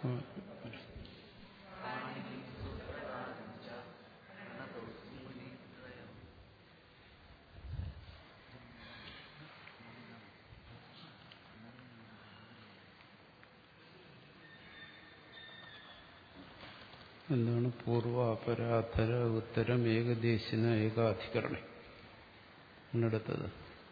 എന്താണ് പൂർവ അപരാധര ഉത്തരം ഏകദേശിന ഏകാധികരണം അടുത്തത്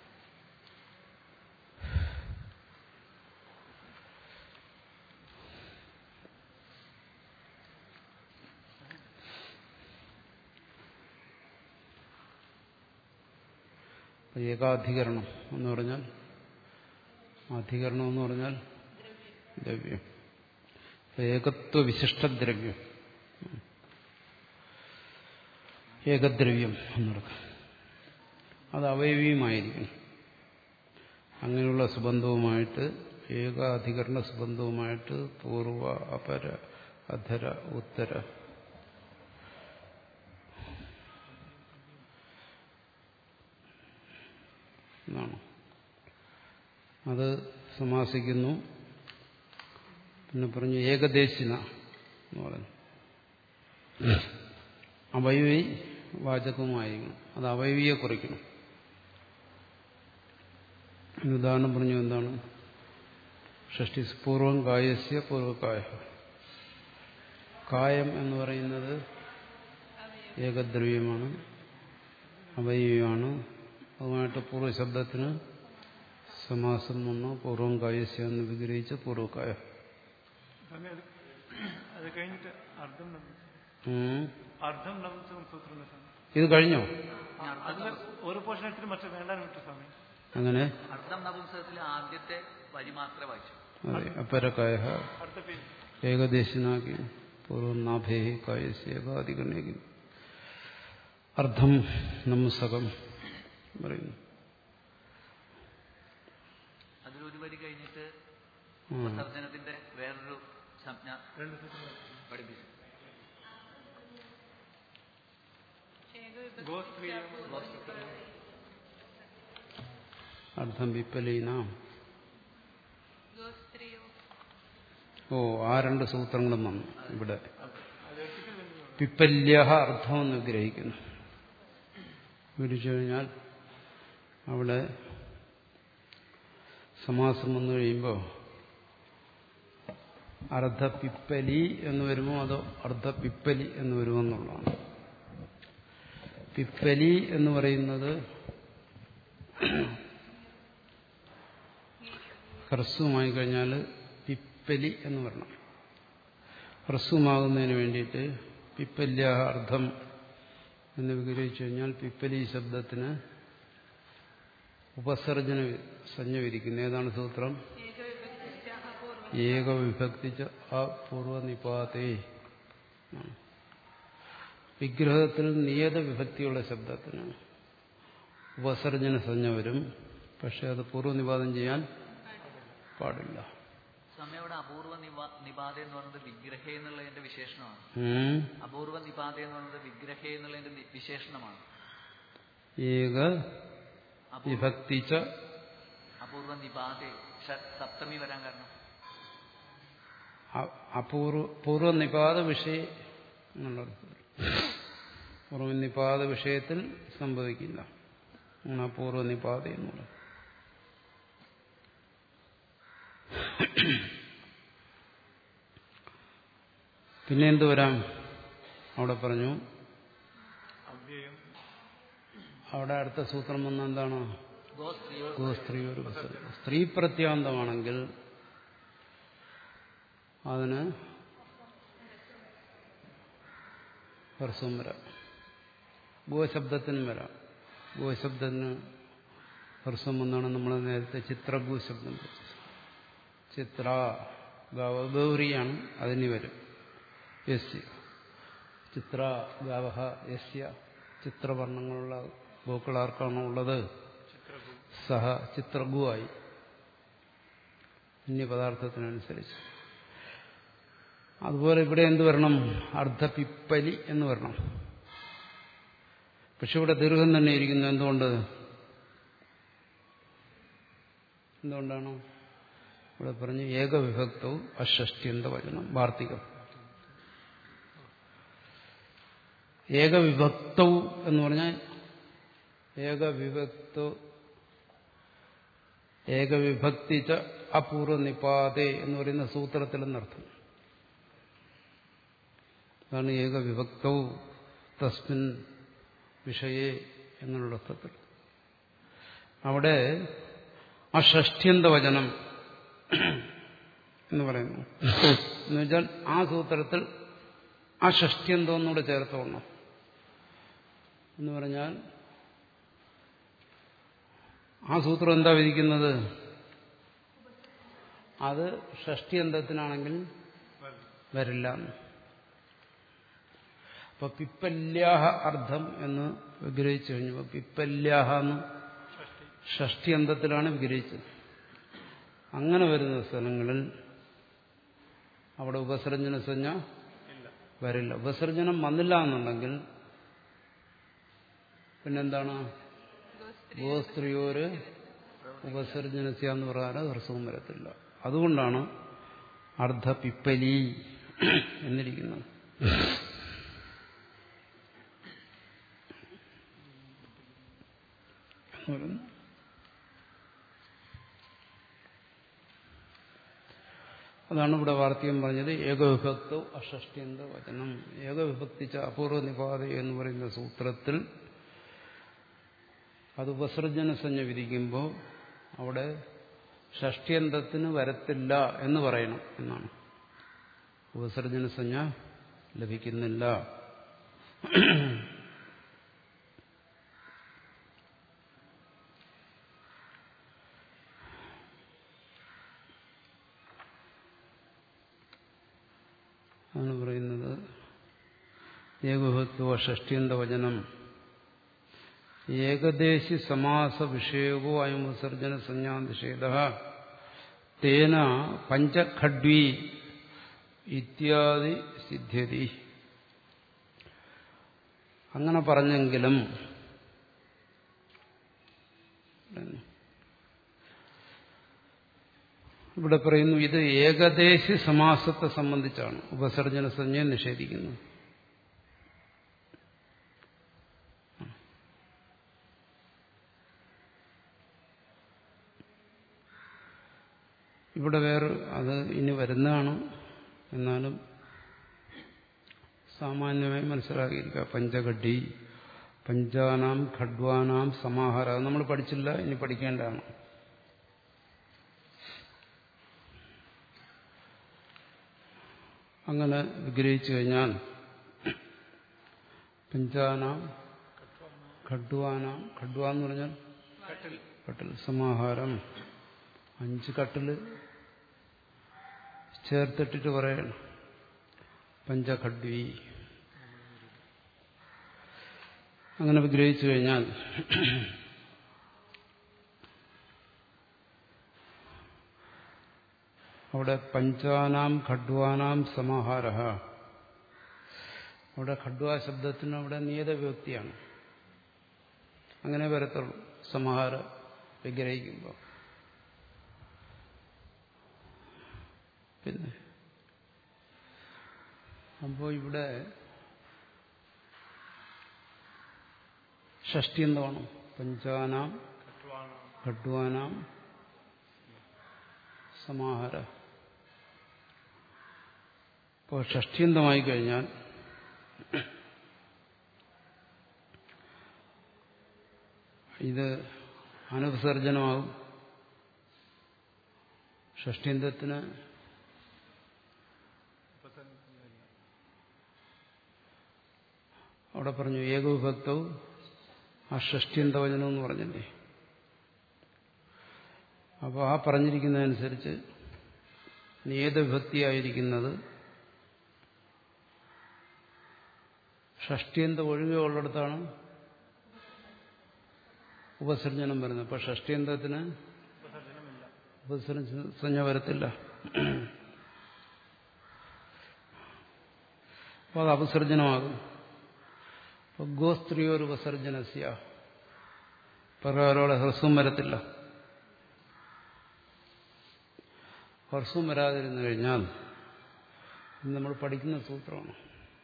ഏകാധികരണം എന്ന് പറഞ്ഞാൽ അധികരണം എന്ന് പറഞ്ഞാൽ ദ്രവ്യം ഏകത്വ വിശിഷ്ടദ്രവ്യം ഏകദ്രവ്യം എന്നർത്ഥം അത് അവയവീയമായിരിക്കും അങ്ങനെയുള്ള സുബന്ധവുമായിട്ട് ഏകാധികരണ സുബന്ധവുമായിട്ട് പൂർവ അപര അധര ഉത്തര എന്നാണ് അത് സമാസിക്കുന്നു പിന്നെ പറഞ്ഞു ഏകദേശിന എന്ന് പറഞ്ഞു അവയവി വാചകമായിരിക്കണം അത് അവയവിയെ കുറിക്കണം ഉദാഹരണം പറഞ്ഞു എന്താണ് ഷഷ്ടി പൂർവം കായസ്യ പൂർവകായ കായം എന്ന് പറയുന്നത് ഏകദ്രവ്യമാണ് അവയവമാണ് അതുമായിട്ട് പൂർവ്വശബ്ദത്തിന് സമാസം വന്നു പൂർവം കായസ്യ എന്ന് വിഗ്രഹിച്ച് പൂർവകായ സ്വാമി, അത് അത് കഴിഞ്ഞിട്ട് അർദ്ധം ലഭിച്ചു ഉം. അർദ്ധം ലഭിച്ച സൂത്രം സ്വാമി ഇത് കഴിഞ്ഞോ അതിൽ ഒരു പോർഷൻ എടുത്തിട്ട് മറ്റേ വേണ്ടാൻ വിട്ടു സ്വാമി അങ്ങനെ അർത്ഥം നപുംസകത്തിലെ ആദ്യത്തെ വരി മാത്രമേ വായിച്ചു അതെ അപരകായ അടുത്ത പേജ് ഏകദേശനാക്കി പൂർവം നാഭേ കായസ്യേകാധികരണേകി അർദ്ധം നംസകം പറയുന്നു അതിലൊരു വരി കഴിഞ്ഞിട്ട് ഉം. ഉപസർജനത്തിന്റെ വേറൊരു സംജ്ഞ രണ്ട് സൂത്രം പഠിപ്പിച്ചു ഗോസ്ത്രീയം അർദ്ധം വിപ്പലീന ഗോസ്ത്രീയോ ഓ ആ രണ്ട് സൂത്രങ്ങളും വന്നു ഇവിടെ അത് എത്തിക്കൽ വേണ്ടി പിപ്പല്യ അർത്ഥം എന്ന് ഗ്രഹിക്കുന്നു വിരിച്ചു കഴിഞ്ഞാൽ അവിടെ സമാസം വന്നു കഴിയുമ്പോൾ അർദ്ധ പിപ്പലി എന്ന് വരുമോ അതോ അർദ്ധ പിപ്പലി എന്ന് വരുമോ എന്നുള്ളതാണ് പിപ്പലി എന്ന് പറയുന്നത് ഹ്രസ്വമായി കഴിഞ്ഞാൽ പിപ്പലി എന്ന് പറയണം ഹ്രസ്വമാകുന്നതിന് വേണ്ടിയിട്ട് പിപ്പല്യ അർത്ഥം എന്ന് വിഗ്രഹിച്ചു കഴിഞ്ഞാൽ പിപ്പലി ശബ്ദത്തിന് ഉപസർജന സഞ്ജ വിരിക്കുന്നു ഏതാണ് സൂത്രം ഏകവിഭക്തിശ്ച അപൂർവം ഏകവിഭക്തിച്ച അപൂർവനിപാതേ വിഗ്രഹത്തിൽ നിയത വിഭക്തിയുള്ള ശബ്ദത്തിന് ഉപസർജന സഞ്ജ വരും പക്ഷെ അത് പൂർവ്വനിപാതം ചെയ്യാൻ പാടില്ല സ്വാമി അവിടെ അപൂർവ നിവാ നിപാത എന്ന് പറയുന്നത് വിഗ്രഹ എന്നുള്ളതിന്റെ വിശേഷണമാണ് ഉം. അപൂർവ നിപാത എന്ന് പറയുന്നത് വിഗ്രഹ എന്നുള്ളതിന്റെ നി- വിശേഷണമാണ് ഏക അപൂർവ വിഭക്തിച്ച അപൂർവ നിപാത സപ്തമി വരാൻ കാരണം അ- അപൂർവ പൂർവ്വനിപാത വിഷയ എന്നുള്ളത് പൂർവ്വനിപാത വിഷയത്തിൽ സംഭവിക്കില്ല ആണ് അപൂർവനിപാത എന്നുള്ളത് പിന്നെ എന്ത് വരാം അവിടെ പറഞ്ഞു അവ്യയം അവിടെ അടുത്ത സൂത്രം വന്ന എന്താണ് ഗോസ്ത്രീയോ ഗോസ്ത്രീ ഒരു ഉപസർഗം. സ്ത്രീ പ്രത്യാന്തമാണെങ്കിൽ അതിന് ഹർസ്വം വരാം ഗോശബ്ദത്തിനും വരാം ഗോശബ്ദത്തിന് ഹർസ്വം എന്നാണ് നമ്മൾ നേരത്തെ ചിത്രഭൂ ശബ്ദം പഠിച്ചത്. ചിത്ര ഗൗരിയാണ് അതിന് വരും യസ്യ ചിത്ര ഗാവഹ യസ്യ ചിത്രവർണ്ണങ്ങളുള്ള ഗോക്കൾ ആർക്കാണോ ഉള്ളത് സഹ ചിത്രഗുവായി അന്യപദാർത്ഥത്തിനനുസരിച്ച് അതുപോലെ ഇവിടെ എന്ത് വരണം അർദ്ധപിപ്പലി എന്ന് വരണം പക്ഷെ ഇവിടെ ദീർഘം തന്നെ ഇരിക്കുന്നു എന്തുകൊണ്ട് എന്തുകൊണ്ടാണ് ഇവിടെ പറഞ്ഞു ഏകവിഭക്തവും അഷഷ്ട്യന്ത വചനം വാർത്തികം ഏകവിഭക്തവും എന്ന് പറഞ്ഞാൽ ഏകവിഭക്ത ഏകവിഭക്തി ച അപൂർവ നിപാതേ എന്ന് പറയുന്ന സൂത്രത്തിലെന്നർത്ഥം അതാണ് ഏകവിഭക്തവും തസ്മിൻ വിഷയെ എന്നുള്ള അർത്ഥത്തിൽ അവിടെ ആ ഷഷ്ട്യന്ത വചനം എന്ന് പറയുന്നു എന്ന് വെച്ചാൽ ആ സൂത്രത്തിൽ ആ ഷഷ്ട്യന്തം ഒന്നുകൂടെ ചേർത്തോണം എന്ന് പറഞ്ഞാൽ ആ സൂത്രം എന്താ വിധിക്കുന്നത് അത് ഷഷ്ട്യന്തത്തിനാണെങ്കിൽ വരില്ല എന്ന്. അപ്പൊ പിപ്പല്യാഹ അർത്ഥം എന്ന് വിഗ്രഹിച്ചു കഴിഞ്ഞപ്പോൾ പിപ്പല്യാഹ എന്ന് ഷഷ്ട്യന്തത്തിലാണ് വിഗ്രഹിച്ചത് അങ്ങനെ വരുന്ന സ്ഥലങ്ങളിൽ അവിടെ ഉപസർജന സഞ്ജ വരില്ല ഉപസർജനം വന്നില്ല എന്നുണ്ടെങ്കിൽ പിന്നെന്താണ് ഗോസ്ത്രീയോര് ഉപസർജനസ്യ എന്ന് പറയാൻ ഹ്രസ്വവും വരത്തില്ല അതുകൊണ്ടാണ് അർദ്ധ പിപ്പലി എന്നിരിക്കുന്നത് എന്ന് പറയുന്നു. അതാണ് ഇവിടെ വാർത്തകം പറഞ്ഞത് ഏകവിഭക്തോ അഷഷ്ട്യന്ത വചനം ഏകവിഭക്തിച്ച അപൂർവ നിപാത എന്ന് പറയുന്ന സൂത്രത്തിൽ അത് ഉപസർജന സഞ്ജ വിധിക്കുമ്പോൾ അവിടെ ഷഷ്ട്യന്തത്തിന് വരത്തില്ല എന്ന് പറയണം എന്നാണ് ഉപസർജന സഞ്ജ ലഭിക്കുന്നില്ല ആണ് പറയുന്നത് ഏകഭത്വ ഷഷ്ട്യന്ത വചനം ഏകദേശി സമാസ വിഷയകോ അയം വിസർജന സംജ്ഞാനിഷേധ തേന പഞ്ചഖഡ്വി ഇത്യാദി സിദ്ധ്യതി അങ്ങനെ പറഞ്ഞെങ്കിലും ഇവിടെ പറയുന്നു ഇത് ഏകദേശി സമാസത്തെ സംബന്ധിച്ചാണ് ഉപസർജന സംജ്ഞയെ നിഷേധിക്കുന്നത് ഇവിടെ വേറെ അത് ഇനി വരുന്നതാണ് എന്നാലും സാമാന്യമായി മനസ്സിലാക്കിയിരിക്കുക പഞ്ചഗഡ്ഡി പഞ്ചാനാം ഖഡ്വാനാം സമാഹാര അത് നമ്മൾ പഠിച്ചില്ല ഇനി പഠിക്കേണ്ടതാണ് അങ്ങനെ വിഗ്രഹിച്ചു കഴിഞ്ഞാൽ പഞ്ചാനാം ഖഡ്വാനാം ഖഡ്വ എന്ന് പറഞ്ഞാൽ കട്ടിൽ സമാഹാരം അഞ്ച് കട്ടില് ചേർത്തിട്ടിട്ട് പറയണം പഞ്ചഖഡ്വി അങ്ങനെ വിഗ്രഹിച്ചു കഴിഞ്ഞാൽ അവിടെ പഞ്ചാനാം ഖഡ്വാനാം സമാഹാര അവിടെ ഖഡ്വ ശബ്ദത്തിന് അവിടെ നിയത വ്യക്തിയാണ് അങ്ങനെ വരത്തുള്ളൂ സമാഹാര വിഗ്രഹിക്കുമ്പോൾ പിന്നെ അപ്പോൾ ഇവിടെ ഷഷ്ടി എന്താണ് പഞ്ചാനാം ഖഡ്വാനാം സമാഹാര ഇപ്പോൾ ഷഷ്ടിയന്തമായി കഴിഞ്ഞാൽ ഇത് അനുവിസർജനമാകും ഷഷ്ടിയന്തത്തിന് അവിടെ പറഞ്ഞു ഏകവിഭക്തവും ആ ഷഷ്ടിയന്തവചനം എന്ന് പറഞ്ഞില്ലേ അപ്പോൾ ആ പറഞ്ഞിരിക്കുന്നതനുസരിച്ച് ഏത് വിഭക്തിയായിരിക്കുന്നത് ഷഷ്ടിയന്ത ഒഴികെ ഉള്ളിടത്താണ് ഉപസർജനം വരുന്നത് അപ്പൊ ഷഷ്ടിയന്തത്തിന് ഉപസർജന വരത്തില്ല അപ്പോൾ അത് അപസർജനമാകും അപ്പോൾ ഗോസ്ത്രീയൊരു ഉപസർജനസ്യ പ്രകാരോടെ ഹ്രസ്വം വരത്തില്ല ഹർസവും വരാതിരുന്നു കഴിഞ്ഞാൽ ഇത് നമ്മൾ പഠിക്കുന്ന സൂത്രമാണ്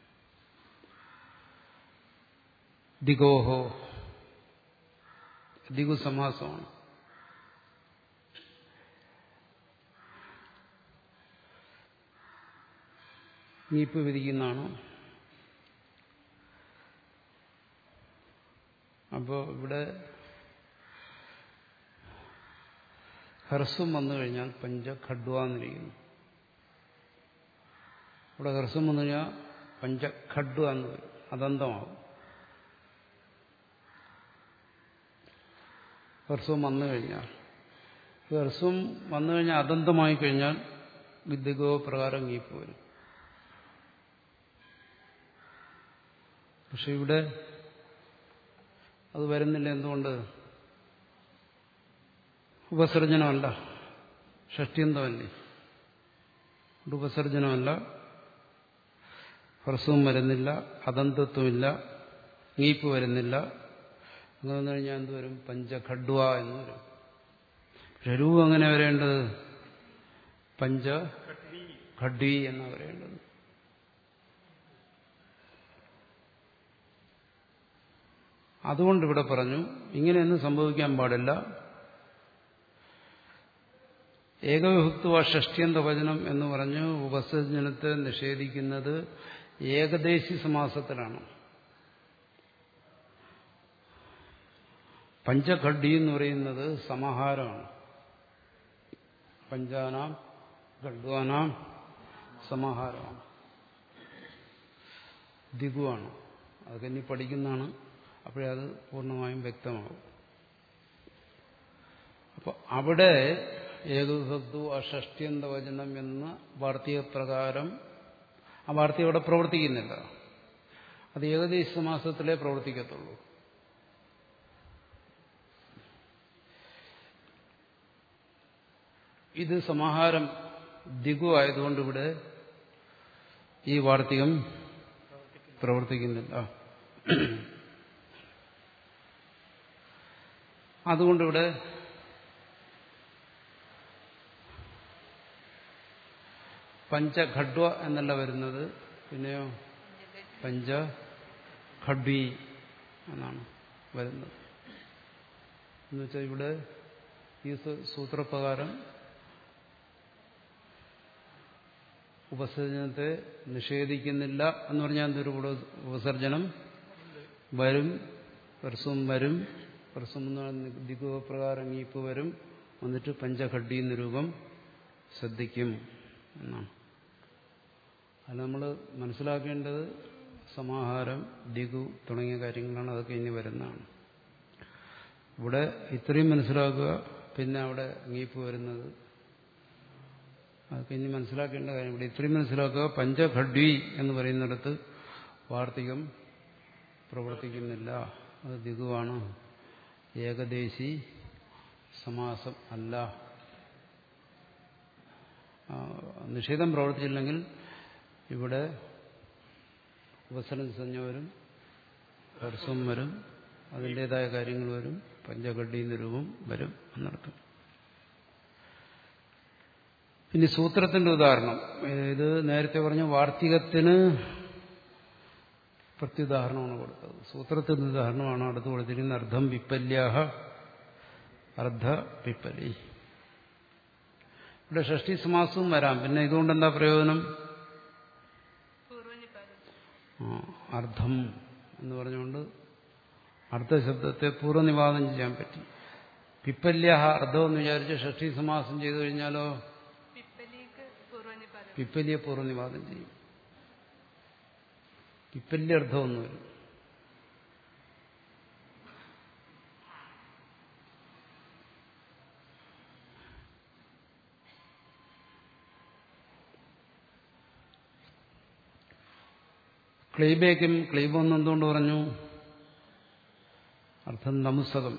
ദിഗോഹോ ദിഗു സമാസമാണ് നീപ്പ് വിധിക്കുന്നതാണ് അപ്പോൾ ഇവിടെ ഹർസ്വം വന്നു കഴിഞ്ഞാൽ പഞ്ച ഖഡ്വാന്നിരിക്കുന്നു ഇവിടെ ഹർസ്വം വന്നു കഴിഞ്ഞാൽ പഞ്ച ഖഡ്വ എന്ന് വരും അതന്തമാവും ഹർസ്വം വന്നു കഴിഞ്ഞാൽ ഹർസ്വം വന്നു കഴിഞ്ഞാൽ അതന്തമായി കഴിഞ്ഞാൽ വിദ്യകോ പ്രകാരം ഗീപ്പ് വരും പക്ഷെ ഇവിടെ അത് വരുന്നില്ല എന്തുകൊണ്ട് ഉപസർജനമല്ല ഷഷ്ടിയന്തമല്ലേ ഇത് ഉപസർജനമല്ല ഹ്രസ്വവും വരുന്നില്ല അതന്തത്വമില്ല നീപ്പ് വരുന്നില്ല അങ്ങനെ വന്നു കഴിഞ്ഞാൽ എന്ത് വരും പഞ്ചഖഡ്വ എന്ന് വരും പക്ഷെ രൂപം എങ്ങനെ വരേണ്ടത് പഞ്ച ഖഡ്വി എന്നാ വരേണ്ടത് അതുകൊണ്ട് ഇവിടെ പറഞ്ഞു ഇങ്ങനെയൊന്നും സംഭവിക്കാൻ പാടില്ല ഏകവിഭക്തുവ ഷഷ്ടിയന്ത വചനം എന്ന് പറഞ്ഞു ഉപസർജനത്തെ നിഷേധിക്കുന്നത് ഏകദേശി സമാസത്തിലാണ് പഞ്ചഖഡ്ഡി എന്ന് പറയുന്നത് സമാഹാരമാണ് പഞ്ചാനാം ഖഡ്വാനാം സമാഹാരമാണ് ദിഗുവാണ് അതൊക്കെ ഇനി പഠിക്കുന്നതാണ് അപ്പോഴേ അത് പൂർണ്ണമായും വ്യക്തമാകും അപ്പോൾ അവിടെ ഏകവിഭക്തു അഷഷ്ട്യന്ത വചനം എന്ന വാർത്തകപ്രകാരം ആ വാർത്ത അവിടെ പ്രവർത്തിക്കുന്നില്ല അത് ഏകദേശ സമാസത്തിലേ പ്രവർത്തിക്കത്തുള്ളൂ ഇത് സമാഹാരം ദിഗു ആയതുകൊണ്ട് ഇവിടെ ഈ വാർത്തികം പ്രവർത്തിക്കുന്നില്ല അതുകൊണ്ടിവിടെ പഞ്ചഖഡ്വ എന്നല്ല വരുന്നത് പിന്നെയോ പഞ്ച ഖഡ്വി എന്നാണ് വരുന്നത് എന്നുവെച്ചാൽ ഇവിടെ ഈ സൂത്രപ്രകാരം ഉപസർജനത്തെ നിഷേധിക്കുന്നില്ല എന്ന് പറഞ്ഞാൽ എന്തൊരു ഉപസർജനം വരും പരസ്വം വരും പരസ്വം ദിഗുപ്രകാരം ഈപ്പ് വരും എന്നിട്ട് പഞ്ചഖഡ്ഡി എന്ന രൂപം ശ്രദ്ധിക്കും എന്നാണ് അത് നമ്മൾ മനസ്സിലാക്കേണ്ടത് സമാഹാരം ദിഗു തുടങ്ങിയ കാര്യങ്ങളാണ് അതൊക്കെ ഇനി വരുന്നതാണ് ഇവിടെ ഇത്രയും മനസ്സിലാക്കുക പിന്നെ അവിടെ ngീപ്പ് വരുന്നത് അതൊക്കെ ഇനി മനസ്സിലാക്കേണ്ട കാര്യം ഇവിടെ ഇത്രയും മനസ്സിലാക്കുക പഞ്ചഖഡ്വി എന്ന് പറയുന്നിടത്ത് വാർത്തികം പ്രവർത്തിക്കുന്നില്ല അത് ദിഗുവാണ് ഏകദേശി സമാസം അല്ല നിഷേധം പ്രവർത്തിച്ചില്ലെങ്കിൽ ഇവിടെ ഉപസരം സഞ്ജ വരും ഹർസ്വം വരും അതിൻ്റെതായ കാര്യങ്ങൾ വരും പഞ്ചകഡ്ഡി രൂപം വരും എന്നർത്ഥം ഇനി സൂത്രത്തിന്റെ ഉദാഹരണം ഇത് നേരത്തെ പറഞ്ഞ വാർത്തികത്തിന് പ്രത്യുദാഹരണമാണ് കൊടുത്തത് സൂത്രത്തിന്റെ ഉദാഹരണമാണ് അടുത്ത് കൊടുത്തിരിക്കുന്നത് അർദ്ധം വിപ്പല്യാഹ അർദ്ധ വിപ്പലി ഇവിടെ ഷഷ്ടി സമാസവും വരാം പിന്നെ ഇതുകൊണ്ട് എന്താ പ്രയോജനം അർദ്ധം എന്ന് പറഞ്ഞുകൊണ്ട് അർത്ഥശബ്ദത്തെ പൂർവ്വനിവാദം ചെയ്യാൻ പറ്റി പിപ്പല്യാഹ അർദ്ധം എന്ന് വിചാരിച്ച് ഷഷ്ടി സമാസം ചെയ്തു കഴിഞ്ഞാലോ പിപ്പലിയെ പൂർവ്വനിവാദം ചെയ്യും പിപ്പല്യർത്ഥം എന്ന് വരും ക്ലീബേക്കും ക്ലീബൊന്നും എന്തുകൊണ്ട് പറഞ്ഞു അർത്ഥം നമുസകം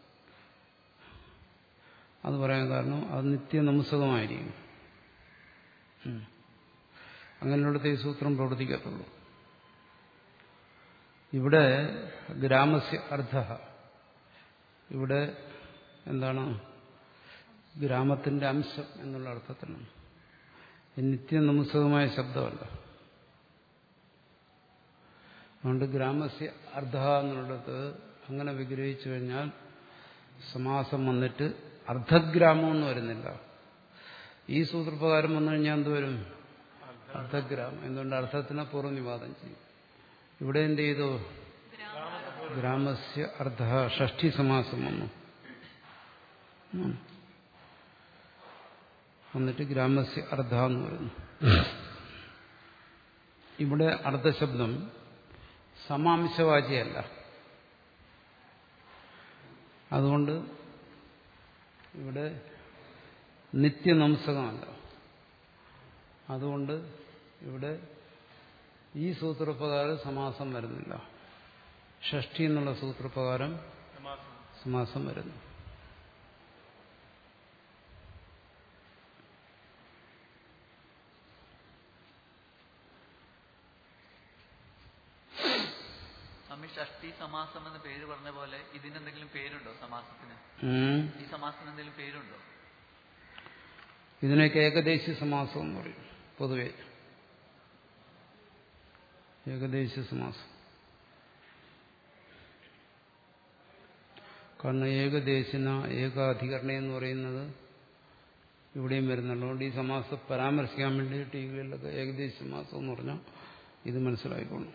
അത് പറയാൻ കാരണം അത് നിത്യ നമുസകമായിരിക്കും അങ്ങനെയുള്ളത്തെ ഈ സൂത്രം പ്രവർത്തിക്കത്തുള്ളൂ ഇവിടെ ഗ്രാമസ്യ അർത്ഥ ഇവിടെ എന്താണ് ഗ്രാമത്തിന്റെ അംശം എന്നുള്ള അർത്ഥത്തിലാണ് ഇത് നിത്യനമുസകമായ ശബ്ദമല്ല അതുകൊണ്ട് ഗ്രാമസ്യ അർദ്ധ എന്നുള്ളത് അങ്ങനെ വിഗ്രഹിച്ചു കഴിഞ്ഞാൽ സമാസം വന്നിട്ട് അർദ്ധഗ്രാമം എന്ന് വരുന്നില്ല ഈ സൂത്രപ്രകാരം വന്നു കഴിഞ്ഞാൽ എന്തുവരും അർദ്ധഗ്രാമം എന്തുകൊണ്ട് അർത്ഥത്തിനെ പൂർവ്വനിവാദം ചെയ്യും ഇവിടെ എന്ത് ചെയ്തു ഗ്രാമസ്യ അർദ്ധ ഷഷ്ടി സമാസം വന്നു ഉം. എന്നിട്ട് ഗ്രാമസ്യ അർദ്ധ എന്ന് വരുന്നു ഇവിടെ അർദ്ധശബ്ദം സമാംശവാചിയല്ല അതുകൊണ്ട് ഇവിടെ നിത്യനംസകമല്ല അതുകൊണ്ട് ഇവിടെ ഈ സൂത്രപ്രകാരം സമാസം വരുന്നില്ല ഷഷ്ടി എന്നുള്ള സൂത്രപ്രകാരം സമാസം സമാസം വരുന്നു സ്വാമി ഷഷ്ടി സമാസം എന്ന പേര് പറഞ്ഞ പോലെ ഇതിന് എന്തെങ്കിലും പേരുണ്ടോ സമാസത്തിന് ഉം. ഈ സമാസത്തിന് എന്തെങ്കിലും പേരുണ്ടോ ഇതിനൊക്കെ ഏകദേശി സമാസം എന്ന് പറയും പൊതുവെ ഏകദേശ സമാസം കാരണം ഏകദേശന ഏകാധികരണ എന്ന് പറയുന്നത് ഇവിടെയും വരുന്നുണ്ട് അതുകൊണ്ട് ഈ സമാസം പരാമർശിക്കാൻ വേണ്ടി ടി വികളിലൊക്കെ ഏകദേശ സമാസം എന്ന് പറഞ്ഞാൽ ഇത് മനസ്സിലായിക്കോളും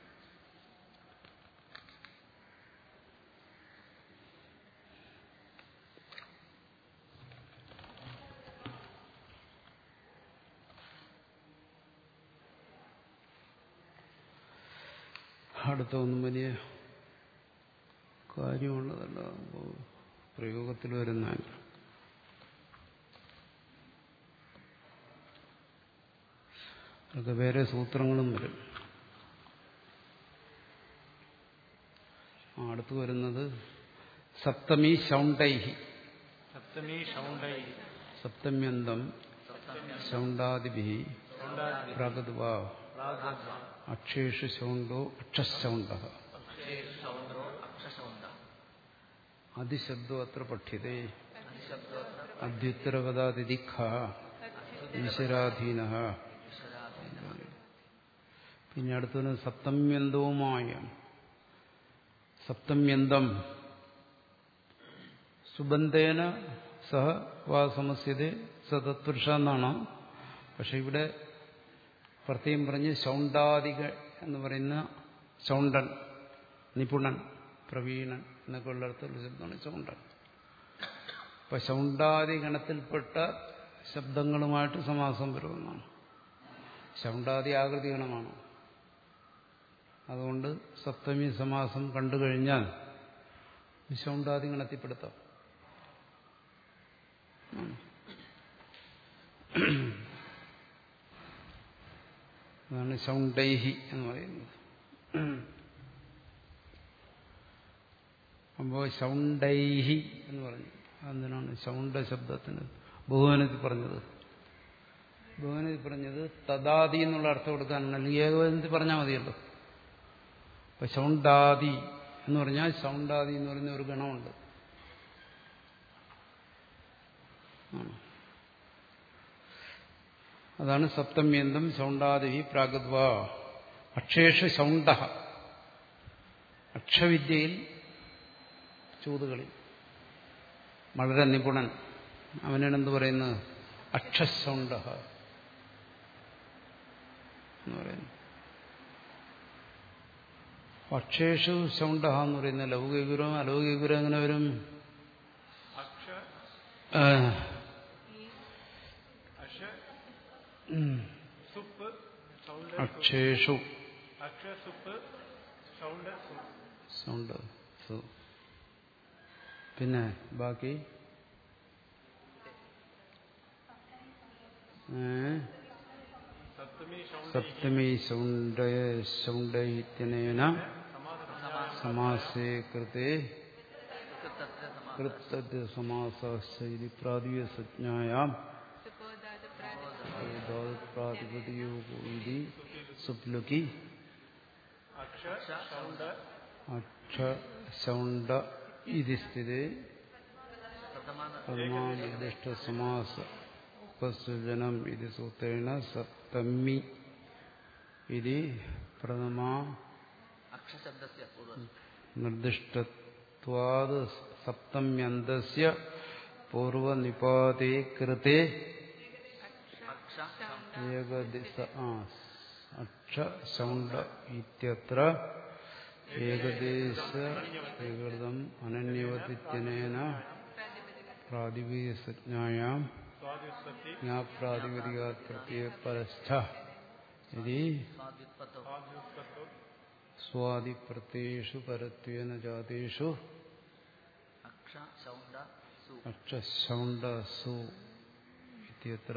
അടുത്ത ഒന്നും വലിയ കാര്യമുള്ളതല്ല അപ്പോ പ്രയോഗത്തിൽ വരുന്ന അതൊക്കെ വേറെ സൂത്രങ്ങളും വരും ആ, അടുത്ത് വരുന്നത് സപ്തമി ശൗണ്ടൈഹി സപ്തമി ഷൗണ്ടൈ സപ്തമ്യന്തം ശൗണ്ടാദിഭി പ്രാഗദ്വാ അക്ഷേഷു ശൗണ്ടോ അക്ഷശൗണ്ട അതിശബ്ദോ അത്ര പഠ്യത്തെ അദ്യുത്തരപദാതിദിഖ ഈശ്വരാധീന പിന്നെ അടുത്തത് സപ്തമ്യന്തവുമായ സപ്തമ്യന്തം സുബന്ധേന സഹ വാ സമസ്യത സതത്പുരുഷ എന്നാണ് പക്ഷെ ഇവിടെ പ്രത്യേകം പറഞ്ഞ് ശൗണ്ടാദിക എന്ന് പറയുന്ന ശൗണ്ടൻ നിപുണൻ പ്രവീണൻ എന്നൊക്കെ ഉള്ള അർത്ഥമുള്ള ശബ്ദമാണ് ശൗണ്ടൻ അപ്പൊ ശൗണ്ടാദി ഗണത്തിൽപ്പെട്ട ശബ്ദങ്ങളുമായിട്ട് സമാസം വരുമെന്നാണ് ശൗണ്ടാദി ആകൃതി ഗണമാണ് അതുകൊണ്ട് സപ്തമി സമാസം കണ്ടു കഴിഞ്ഞാൽ ശൗണ്ടാദി ഗണത്തിൽപ്പെടുത്താം ഉം. അതാണ് ശൗണ്ടൈഹി എന്ന് പറയുന്നത് അപ്പോ ശൗണ്ടൈഹി എന്ന് പറഞ്ഞു അതിനാണ് ശൗണ്ട ശബ്ദത്തിന് ബഹുവനത്തിൽ പറഞ്ഞത് ബഹുവനത്തിൽ പറഞ്ഞത് തദാദി എന്നുള്ള അർത്ഥം കൊടുക്കാനാണ് അല്ലെങ്കിൽ ഏകവനത്തിൽ പറഞ്ഞാൽ മതിയല്ലോ അപ്പൊ ശൗണ്ടാദി എന്ന് പറഞ്ഞാൽ ശൗണ്ടാദി എന്ന് പറയുന്ന ഒരു ഗണമുണ്ട് ആണ്. അതാണ് സപ്തമ്യന്തം ശൗണ്ടാദി പ്രാഗദ്വ അക്ഷേഷ ശൗണ്ട അക്ഷവിദ്യയിൽ ചൂതുകളിൽ വളരെ നിപുണൻ അവനാണ് എന്ത് പറയുന്നത് അക്ഷശൗണ്ട എന്ന് പറയുന്നു അക്ഷേഷു ശൗണ്ട എന്ന് പറയുന്ന ലൗകികഗുരം അലൗകികഗുരം എങ്ങനെ വരും അക്ഷ ആ, അഷ ഉം. സുപ്പ് സൗണ്ട് അക്ഷേഷു അക്ഷ സുപ്പ് സൗണ്ട് സു സൗണ്ട് സു പിന്നെ ബാക്കി ഏ? സപ്തമി സൗണ്ട് സപ്തമി ശൗണ്ട ശൗണ്ടൈത്യനേന സമാസേ കൃതേ കൃത്തദ്യ സമാസി പ്രാതിസജ്ഞായാം പ്രാതിപതിയോഗോ ഇതി സുപ്ലുക്കി അക്ഷ സൗണ്ട് അക്ഷ ശൗണ്ട ഇതി സ്ഥിതി പ്രഥമാ നിർദ്ദിഷ്ട സമാസ ഉപസൃജനം ഇത് സൂത്രേണ സപ്തമി ഇത് പ്രഥമ അക്ഷശബ്ദസ്യ പൂർവ്വം നിർദ്ദിഷ്ടത്വാത് സപ്തമ്യന്തസ്യ പൂർവനിപാതേ കൃതേ അക്ഷ ഏകദിശ ആ അക്ഷ സൗണ്ട ഇത്യത്ര ഏകദേശ വികൃതം അനന്യവതിത്യനേന പ്രാതിപതികസജ്ഞായാം സ്വാദിസ്വത്തി ജ്ഞാപ്രാതിപതികാത് പ്രത്യയ പരസ്ഥ ഇതി സ്വാദ്യുത്പത്തോ സ്വാദ്യുത്പത്തോ സ്വാദിപ്രത്യയേഷു പരത്വേന ജാതേഷു അക്ഷ ശൗണ്ട സു അക്ഷശൗണ്ട സു ഇത്യത്ര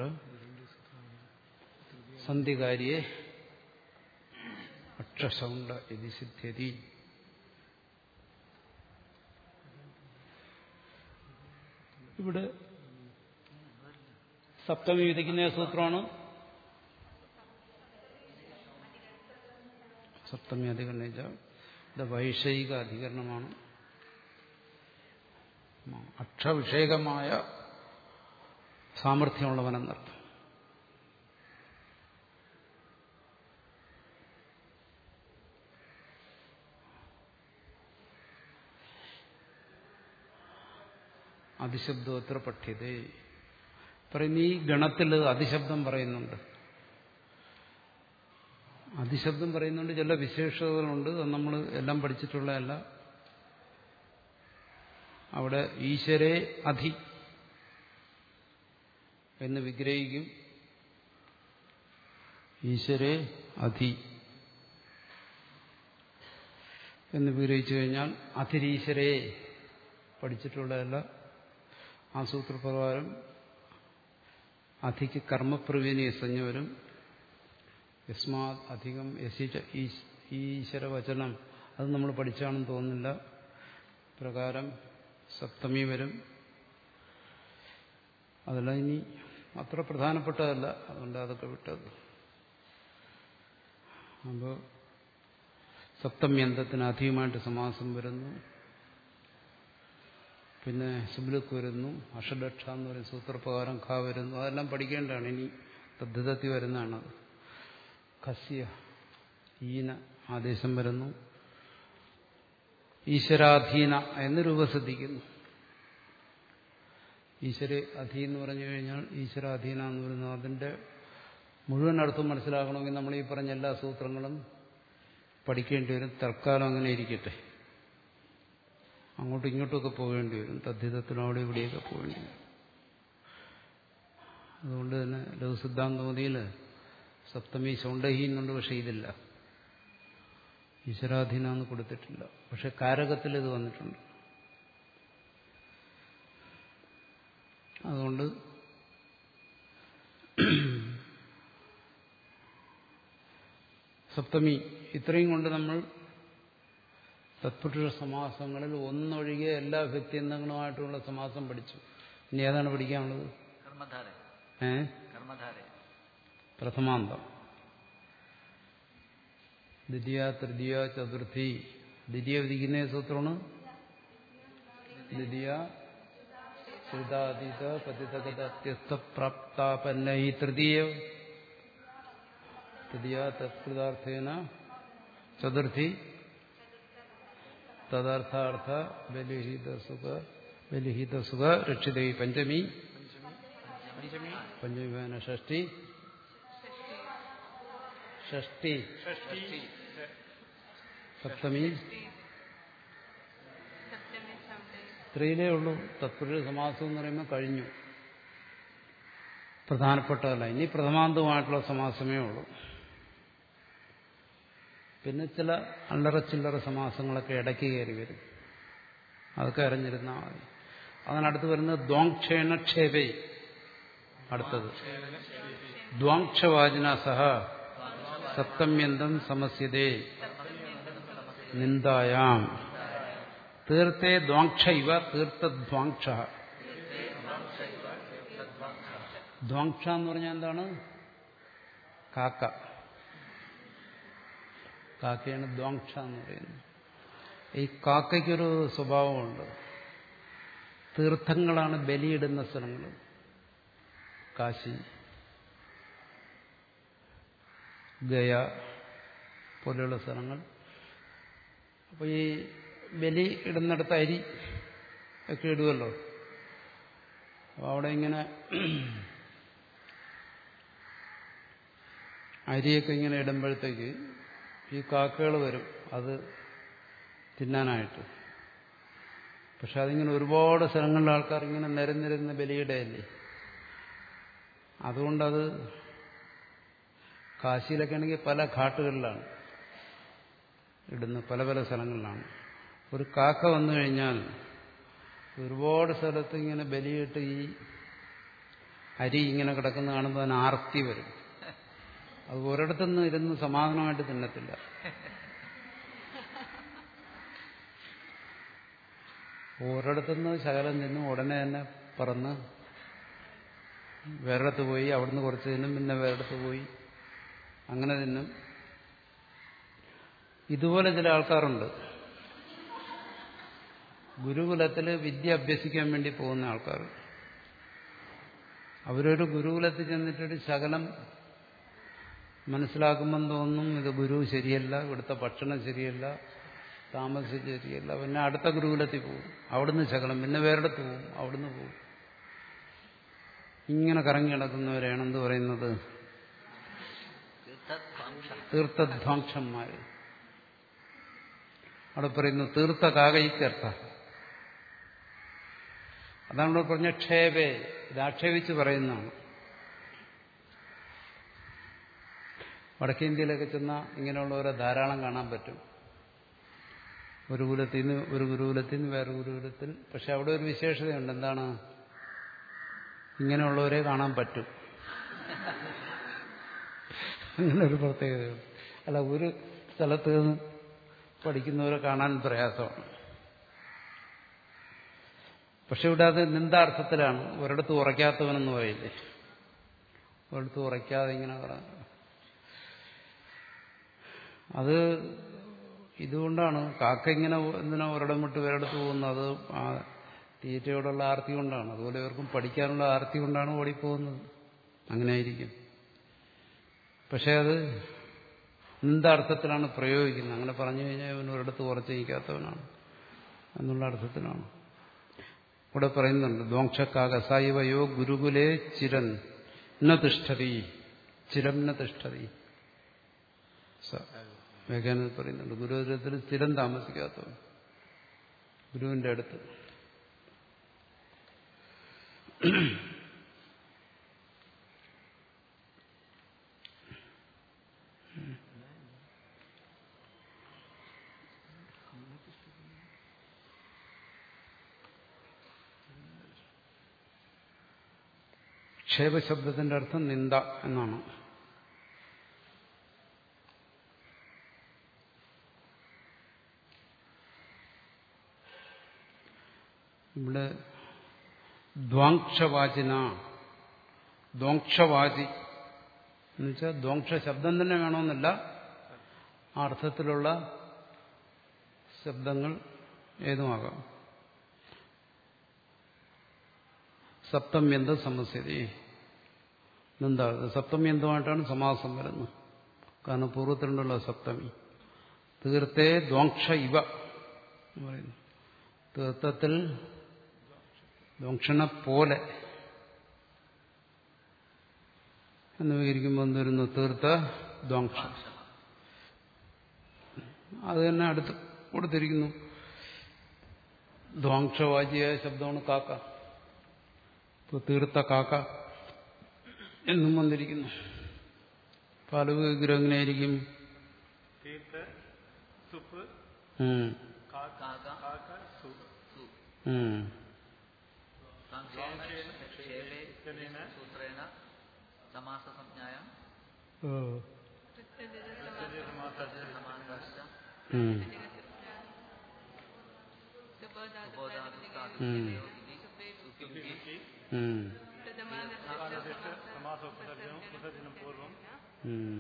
സന്ധികാര്യെ അക്ഷശൗണ്ട ഇതി സിദ്ധ്യതി ഇവിടെ സപ്തമി വിധിക്കുന്ന സൂത്രമാണ് സപ്തമി അധികരണം വെച്ചാൽ ഇത് വൈഷയിക അധികരണമാണ് അക്ഷവിഷയകമായ സാമർഥ്യമുള്ളവനെന്നർത്ഥം അതിശബ്ദോത്ര പഠ്യത പറയുന്ന ഈ ഗണത്തിൽ അതിശബ്ദം പറയുന്നുണ്ട് അതിശബ്ദം പറയുന്നുണ്ട് ചില വിശേഷതകളുണ്ട് അത് നമ്മൾ എല്ലാം പഠിച്ചിട്ടുള്ളതല്ല അവിടെ ഈശ്വരെ അധി എന്ന് വിഗ്രഹിക്കും ഈശ്വരെ അധി എന്ന് വിഗ്രഹിച്ചു കഴിഞ്ഞാൽ അധിരീശ്വരെ പഠിച്ചിട്ടുള്ളതല്ല ആ സൂത്രപ്രകാരം അധിക്ക് കർമ്മപ്രവീണി സഞ്ജ വരും യസ്മാത് അധികം യശിച്ച ഈശ്വരവചനം അത് നമ്മൾ പഠിച്ചാണെന്ന് തോന്നുന്നില്ല പ്രകാരം സപ്തമി വരും അതെല്ലാം ഇനി അത്ര പ്രധാനപ്പെട്ടതല്ല അതുകൊണ്ട് അതൊക്കെ വിട്ടത് അപ്പോൾ സപ്തമ്യന്തത്തിന് അധികമായിട്ട് സമാസം വരുന്നു പിന്നെ സുബിലുക്ക് വരുന്നു അഷഡക്ഷ എന്ന് പറയുന്ന സൂത്രപ്രകാരം ഖ വരുന്നു അതെല്ലാം പഠിക്കേണ്ടതാണ് ഇനി തദ്ധിതത്തിൽ വരുന്നതാണ് ഖസ്യ ഈന ആദേശം വരുന്നു ഈശ്വരാധീന എന്ന് രൂപസിദ്ധിക്കുന്നു ഈശ്വര അധീ എന്ന് പറഞ്ഞു കഴിഞ്ഞാൽ ഈശ്വരാധീന എന്ന് പറയുന്നത് അതിന്റെ മുഴുവൻ അർത്ഥം മനസ്സിലാക്കണമെങ്കിൽ നമ്മൾ ഈ പറഞ്ഞ എല്ലാ സൂത്രങ്ങളും പഠിക്കേണ്ടി വരും തൽക്കാലം അങ്ങനെ ഇരിക്കട്ടെ അങ്ങോട്ടും ഇങ്ങോട്ടുമൊക്കെ പോകേണ്ടി വരും തദ്ധിതത്തിനോടെ ഇവിടെയൊക്കെ പോകേണ്ടി വരും അതുകൊണ്ട് തന്നെ ലഘുസിദ്ധാന്തമതിയിൽ സപ്തമി ശൗണ്ടഹി എന്നുണ്ട് പക്ഷെ ഇതില്ല ഈശ്വരാധീന എന്ന് കൊടുത്തിട്ടില്ല പക്ഷെ കാരകത്തിൽ ഇത് വന്നിട്ടുണ്ട് അതുകൊണ്ട് സപ്തമി ഇത്രയും കൊണ്ട് നമ്മൾ തത്പുരുഷ സമാസങ്ങളിൽ ഒന്നൊഴികെ എല്ലാ വ്യക്തിയന്തങ്ങളുമായിട്ടുള്ള സമാസം പഠിച്ചു ഇനി ഏതാണ് പഠിക്കാനുള്ളത് കർമ്മധാര ഏ കർമ്മധാര പ്രഥമാന്തം ദ്വിതീയ തൃതീയ ചതുർത്ഥി ദ്വിതീയ വിധിക്കുന്ന സൂത്രമാണ് ദ്വിതീയ ശ്രിതാതീത പതിതഗത അത്യസ്ത പ്രാപ്താപന്ന ഈ തൃതീയ തൃതീയ തത്കൃതാർത്ഥേന ചതുർത്ഥി തദർത്ഥാർത്ഥ ബലിഹിത സുഖ ബലിഹിത സുഖ രക്ഷിത പഞ്ചമി പഞ്ചമി വേന ഷഷ്ടി ഷഷ്ടി ഷഷ്ടി സപ്തമി സപ്തമി സൗണ്ടേ ത്രീയിലേ ഉള്ളൂ തത്പുരുഷ സമാസം എന്ന് പറയുമ്പോൾ കഴിഞ്ഞു പ്രധാനപ്പെട്ടതല്ല ഇനി പ്രഥമാന്തമായിട്ടുള്ള സമാസമേ ഉള്ളൂ പിന്നെ ചില അല്ലറ ചില്ലറ സമാസങ്ങളൊക്കെ ഇടയ്ക്ക് കയറി വരും അതൊക്കെ അറിഞ്ഞിരുന്നാൽ മതി അതിനടുത്ത് വരുന്നത് ദ്വാങ്ക്ഷേണ ക്ഷേപേ അടുത്തത് ദ്വാങ്ക്ഷവാചന സഹ സപ്തമ്യന്തം സമസ്യതേ നിന്ദായാം തീർത്തേ ദ്വാങ്ക്ഷ ഇവ തീർത്ഥദ്വാങ്ക്ഷ ദ്വാങ്ക്ഷ എന്ന് പറഞ്ഞാൽ എന്താണ് കാക്ക കാക്കയാണ് ദ്വാങ്ക്ഷ എന്ന് പറയുന്നത് ഈ കാക്കയ്ക്കൊരു സ്വഭാവമുണ്ട് തീർത്ഥങ്ങളാണ് ബലിയിടുന്ന സ്ഥലങ്ങൾ കാശി ഗയ പോലെയുള്ള സ്ഥലങ്ങൾ അപ്പോൾ ഈ ബലി ഇടുന്നിടത്ത് അരി ഒക്കെ ഇടുമല്ലോ അപ്പോൾ അവിടെ ഇങ്ങനെ അരിയൊക്കെ ഇങ്ങനെ ഇടുമ്പോഴത്തേക്ക് ഈ കാക്കകൾ വരും അത് തിന്നാനായിട്ട് പക്ഷെ അതിങ്ങനെ ഒരുപാട് സ്ഥലങ്ങളിലെ ആൾക്കാർ ഇങ്ങനെ നിരന്നിരുന്ന് ബലിയിടയല്ലേ അതുകൊണ്ടത് കാശിയിലൊക്കെ ആണെങ്കിൽ പല ഘാട്ടുകളിലാണ് ഇടുന്നത് പല പല സ്ഥലങ്ങളിലാണ് ഒരു കാക്ക വന്നു കഴിഞ്ഞാൽ ഒരുപാട് സ്ഥലത്ത് ഇങ്ങനെ ബലിയിട്ട് ഈ അരി ഇങ്ങനെ കിടക്കുന്ന കാണുമ്പോൾ അതിന് ആർത്തി വരും അത് ഒരിടത്തുനിന്ന് ഇരുന്ന് സമാധാനമായിട്ട് തിന്നത്തില്ല ഒരിടത്തുനിന്ന് ശകലം തിന്ന് ഉടനെ തന്നെ പറന്ന് വേറെടുത്ത് പോയി അവിടുന്ന് കുറച്ച് തിന്നും പിന്നെ വേറെടുത്ത് പോയി അങ്ങനെ തിന്നും ഇതുപോലെ ചില ആൾക്കാരുണ്ട് ഗുരുകുലത്തിൽ വിദ്യ അഭ്യസിക്കാൻ വേണ്ടി പോകുന്ന ആൾക്കാർ അവരൊരു ഗുരുകുലത്തിൽ ചെന്നിട്ടൊരു ശകലം മനസ്സിലാക്കുമ്പം തോന്നും ഇത് ഗുരു ശരിയല്ല ഇവിടുത്തെ ഭക്ഷണം ശരിയല്ല താമസം ശരിയല്ല പിന്നെ അടുത്ത ഗുരുകുലത്തിൽ പോകും അവിടുന്ന് ശകലം പിന്നെ വേറെടുത്ത് പോകും അവിടുന്ന് പോകും ഇങ്ങനെ കറങ്ങി കിടക്കുന്നവരെയാണ് എന്ത് പറയുന്നത് തീർത്ഥധ്വാംസം തീർത്ഥധ്വാംസന്മാർ അവിടെ പറയുന്നു തീർത്ഥ കാകയിത്യർത്ഥ അതാണ് ഇവിടെ പറഞ്ഞ ക്ഷേപേ ഇത് ആക്ഷേപിച്ച് പറയുന്നതാണ് വടക്കേന്ത്യയിലൊക്കെ ചെന്നാൽ ഇങ്ങനെയുള്ളവരെ ധാരാളം കാണാൻ പറ്റും ഒരു കുലത്തിൽ നിന്ന് ഒരു ഗുരുകുലത്തിൽ നിന്ന് വേറെ ഗുരുകുലത്തിൽ പക്ഷെ അവിടെ ഒരു വിശേഷതയുണ്ട് എന്താണ് ഇങ്ങനെയുള്ളവരെ കാണാൻ പറ്റും അങ്ങനെ ഒരു പ്രത്യേകതയുണ്ട് അല്ല ഒരു സ്ഥലത്ത് നിന്ന് പഠിക്കുന്നവരെ കാണാൻ പ്രയാസമാണ് പക്ഷെ ഇവിടെ അത് നിന്ദാർത്ഥത്തിലാണ് ഒരിടത്ത് ഉറയ്ക്കാത്തവനെന്ന് പറയില്ലേ ഒരിടത്ത് ഉറയ്ക്കാതെ ഇങ്ങനെ പറ അത് ഇതുകൊണ്ടാണ് കാക്ക ഇങ്ങനെ എന്തിനാ ഒരിടം വിട്ട് വേറെടുത്ത് പോകുന്നത് ആ തീറ്റയോടുള്ള ആർത്തി കൊണ്ടാണ് അതുപോലെ ഇവർക്കും പഠിക്കാനുള്ള ആർത്തി കൊണ്ടാണ് ഓടിപ്പോകുന്നത് അങ്ങനെ ആയിരിക്കും പക്ഷെ അത് നിന്ദാർത്ഥത്തിലാണ് പ്രയോഗിക്കുന്നത് അങ്ങനെ പറഞ്ഞു കഴിഞ്ഞാൽ ഇവൻ ഒരിടത്ത് ഉറച്ചു നിൽക്കാത്തവനാണ് എന്നുള്ള അർത്ഥത്തിലാണ് ഇവിടെ പറയുന്നുണ്ട് ദ്വംക്ഷക്കാകസായിവയോ ഗുരുകുലേ ചിരൻ ന തിഷ്ഠതി ചിരം ന തിഷ്ഠതി വ്യാഖ്യാനത്തിൽ പറയുന്നുണ്ട് ഗുരുകുലത്തിൽ സ്ഥിരം താമസിക്കാത്തവൻ ഗുരുവിന്റെ അടുത്ത് ക്ഷേപശബ്ദത്തിന്റെ അർത്ഥം നിന്ദ എന്നാണ് ഇവിടെ ദ്വാങ്ക്ഷവാചിന ദ്വാങ്ക്ഷവാചി എന്നുവെച്ചാൽ ദ്വാങ്ക്ഷ ശബ്ദം തന്നെ വേണമെന്നില്ല ആ അർത്ഥത്തിലുള്ള ശബ്ദങ്ങൾ ഏതുമാകാം സപ്തമ്യന്ത സമസ്യതി എന്താ സപ്തമ്യന്തമായിട്ടാണ് സമാസം വരുന്നത് കാരണം പൂർവ്വത്തിലുണ്ടല്ലോ സപ്തമി തീർത്തേ ദ്വാങ്ക്ഷ ഇവ എന്ന് പറയുന്നു തീർത്ഥത്തിൽ ദ്വംക്ഷണ പോലെ എന്ന് വിവരിക്കുമ്പോൾ എന്ത് വരുന്നു തീർത്ഥ ദ്വാങ്ക്ഷ അത് തന്നെ അടുത്ത് കൊടുത്തിരിക്കുന്നു ദ്വാങ്ക്ഷവാചിയായ ശബ്ദമാണ് കാക്ക ഇപ്പോൾ തീർത്ത കാക്ക എന്നും വന്നിരിക്കുന്നു പാലവ് വിഗ്രഹം എങ്ങനെയായിരിക്കും തീർത്ഥ സുപ്പ് ഉം, കാക്ക കാക കാക്ക സുപ്പ് സു ഉം. സാംശേന ക്ഷേപേ ഇത്യനേന സൂത്രേണ സമാസസംജ്ഞായ ഓ. സമാസസ്യ സമാസാശ്ച ഉം. സുബോധാതുസ്ഥാതുയോ ഇതി സുപ്യുക്തി ഉം. കാലദിഷ്ട സമാസോപസർജനം വിസർജനം പൂർവം ഉം.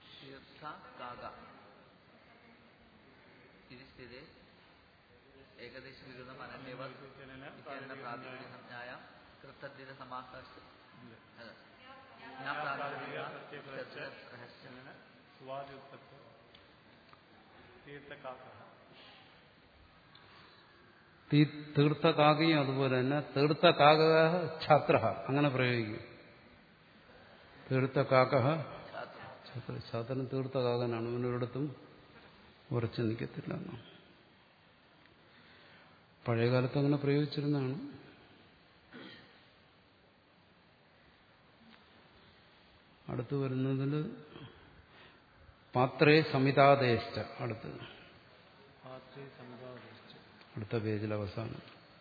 തീർത്ഥ കാക ഇതി സ്ഥിതേ ഏക ഏകദേശ വിരുദ്ധം അനന്യവ ഇത്യാദിന പ്രാതിപതിക സംജ്ഞായ കൃത്തദ്ധിത സമാകാശ അല്ല. ഞാൻ പ്രാതിപതിക രഹസ്യം സ്വാദിത്വ തീർത്ഥകാക്ക തീ- തീർത്ഥ കാകയും അതുപോലെ തന്നെ തീർത്ഥ കാക ഛാത്ര അങ്ങനെ പ്രയോഗിക്കും തീർത്ഥ കാക ഛാത്ര ഛാത്രൻ തീർത്ഥ കാകനാണ് അവനൊരിടത്തും ഉറച്ചു നിൽക്കത്തില്ല എന്നാണ് പഴയകാലത്ത് അങ്ങനെ പ്രയോഗിച്ചിരുന്നതാണ് അടുത്ത് വരുന്നതിൽ പാത്രേ സമിതാദേശ അടുത്ത് പാത്രേ സമുദായ അടുത്ത പേജിൽ അവസാനം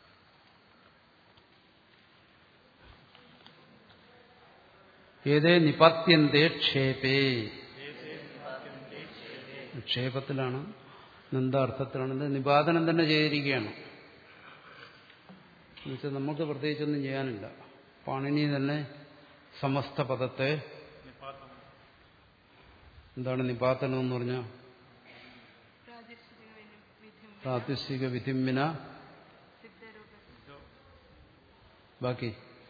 ഏതേ നിപത്യന്തേ ക്ഷേപേ ക്ഷേപത്തിലാണ് നിന്ദാർത്ഥത്തിലാണ് ഇത് നിപാതനം തന്നെ ചെയ്തിരിക്കുകയാണ് എന്നുവെച്ചാൽ നമുക്ക് പ്രത്യേകിച്ചൊന്നും ചെയ്യാനില്ല പാണിനി തന്നെ സമസ്ത പദത്തെ നിപാതം എന്താണ് നിപാതനം എന്ന് പറഞ്ഞാൽ പ്രാദേശിക വിധി പ്രാത്യശിക വിധിമ്മിന സിദ്ധരൂപ ബാക്കി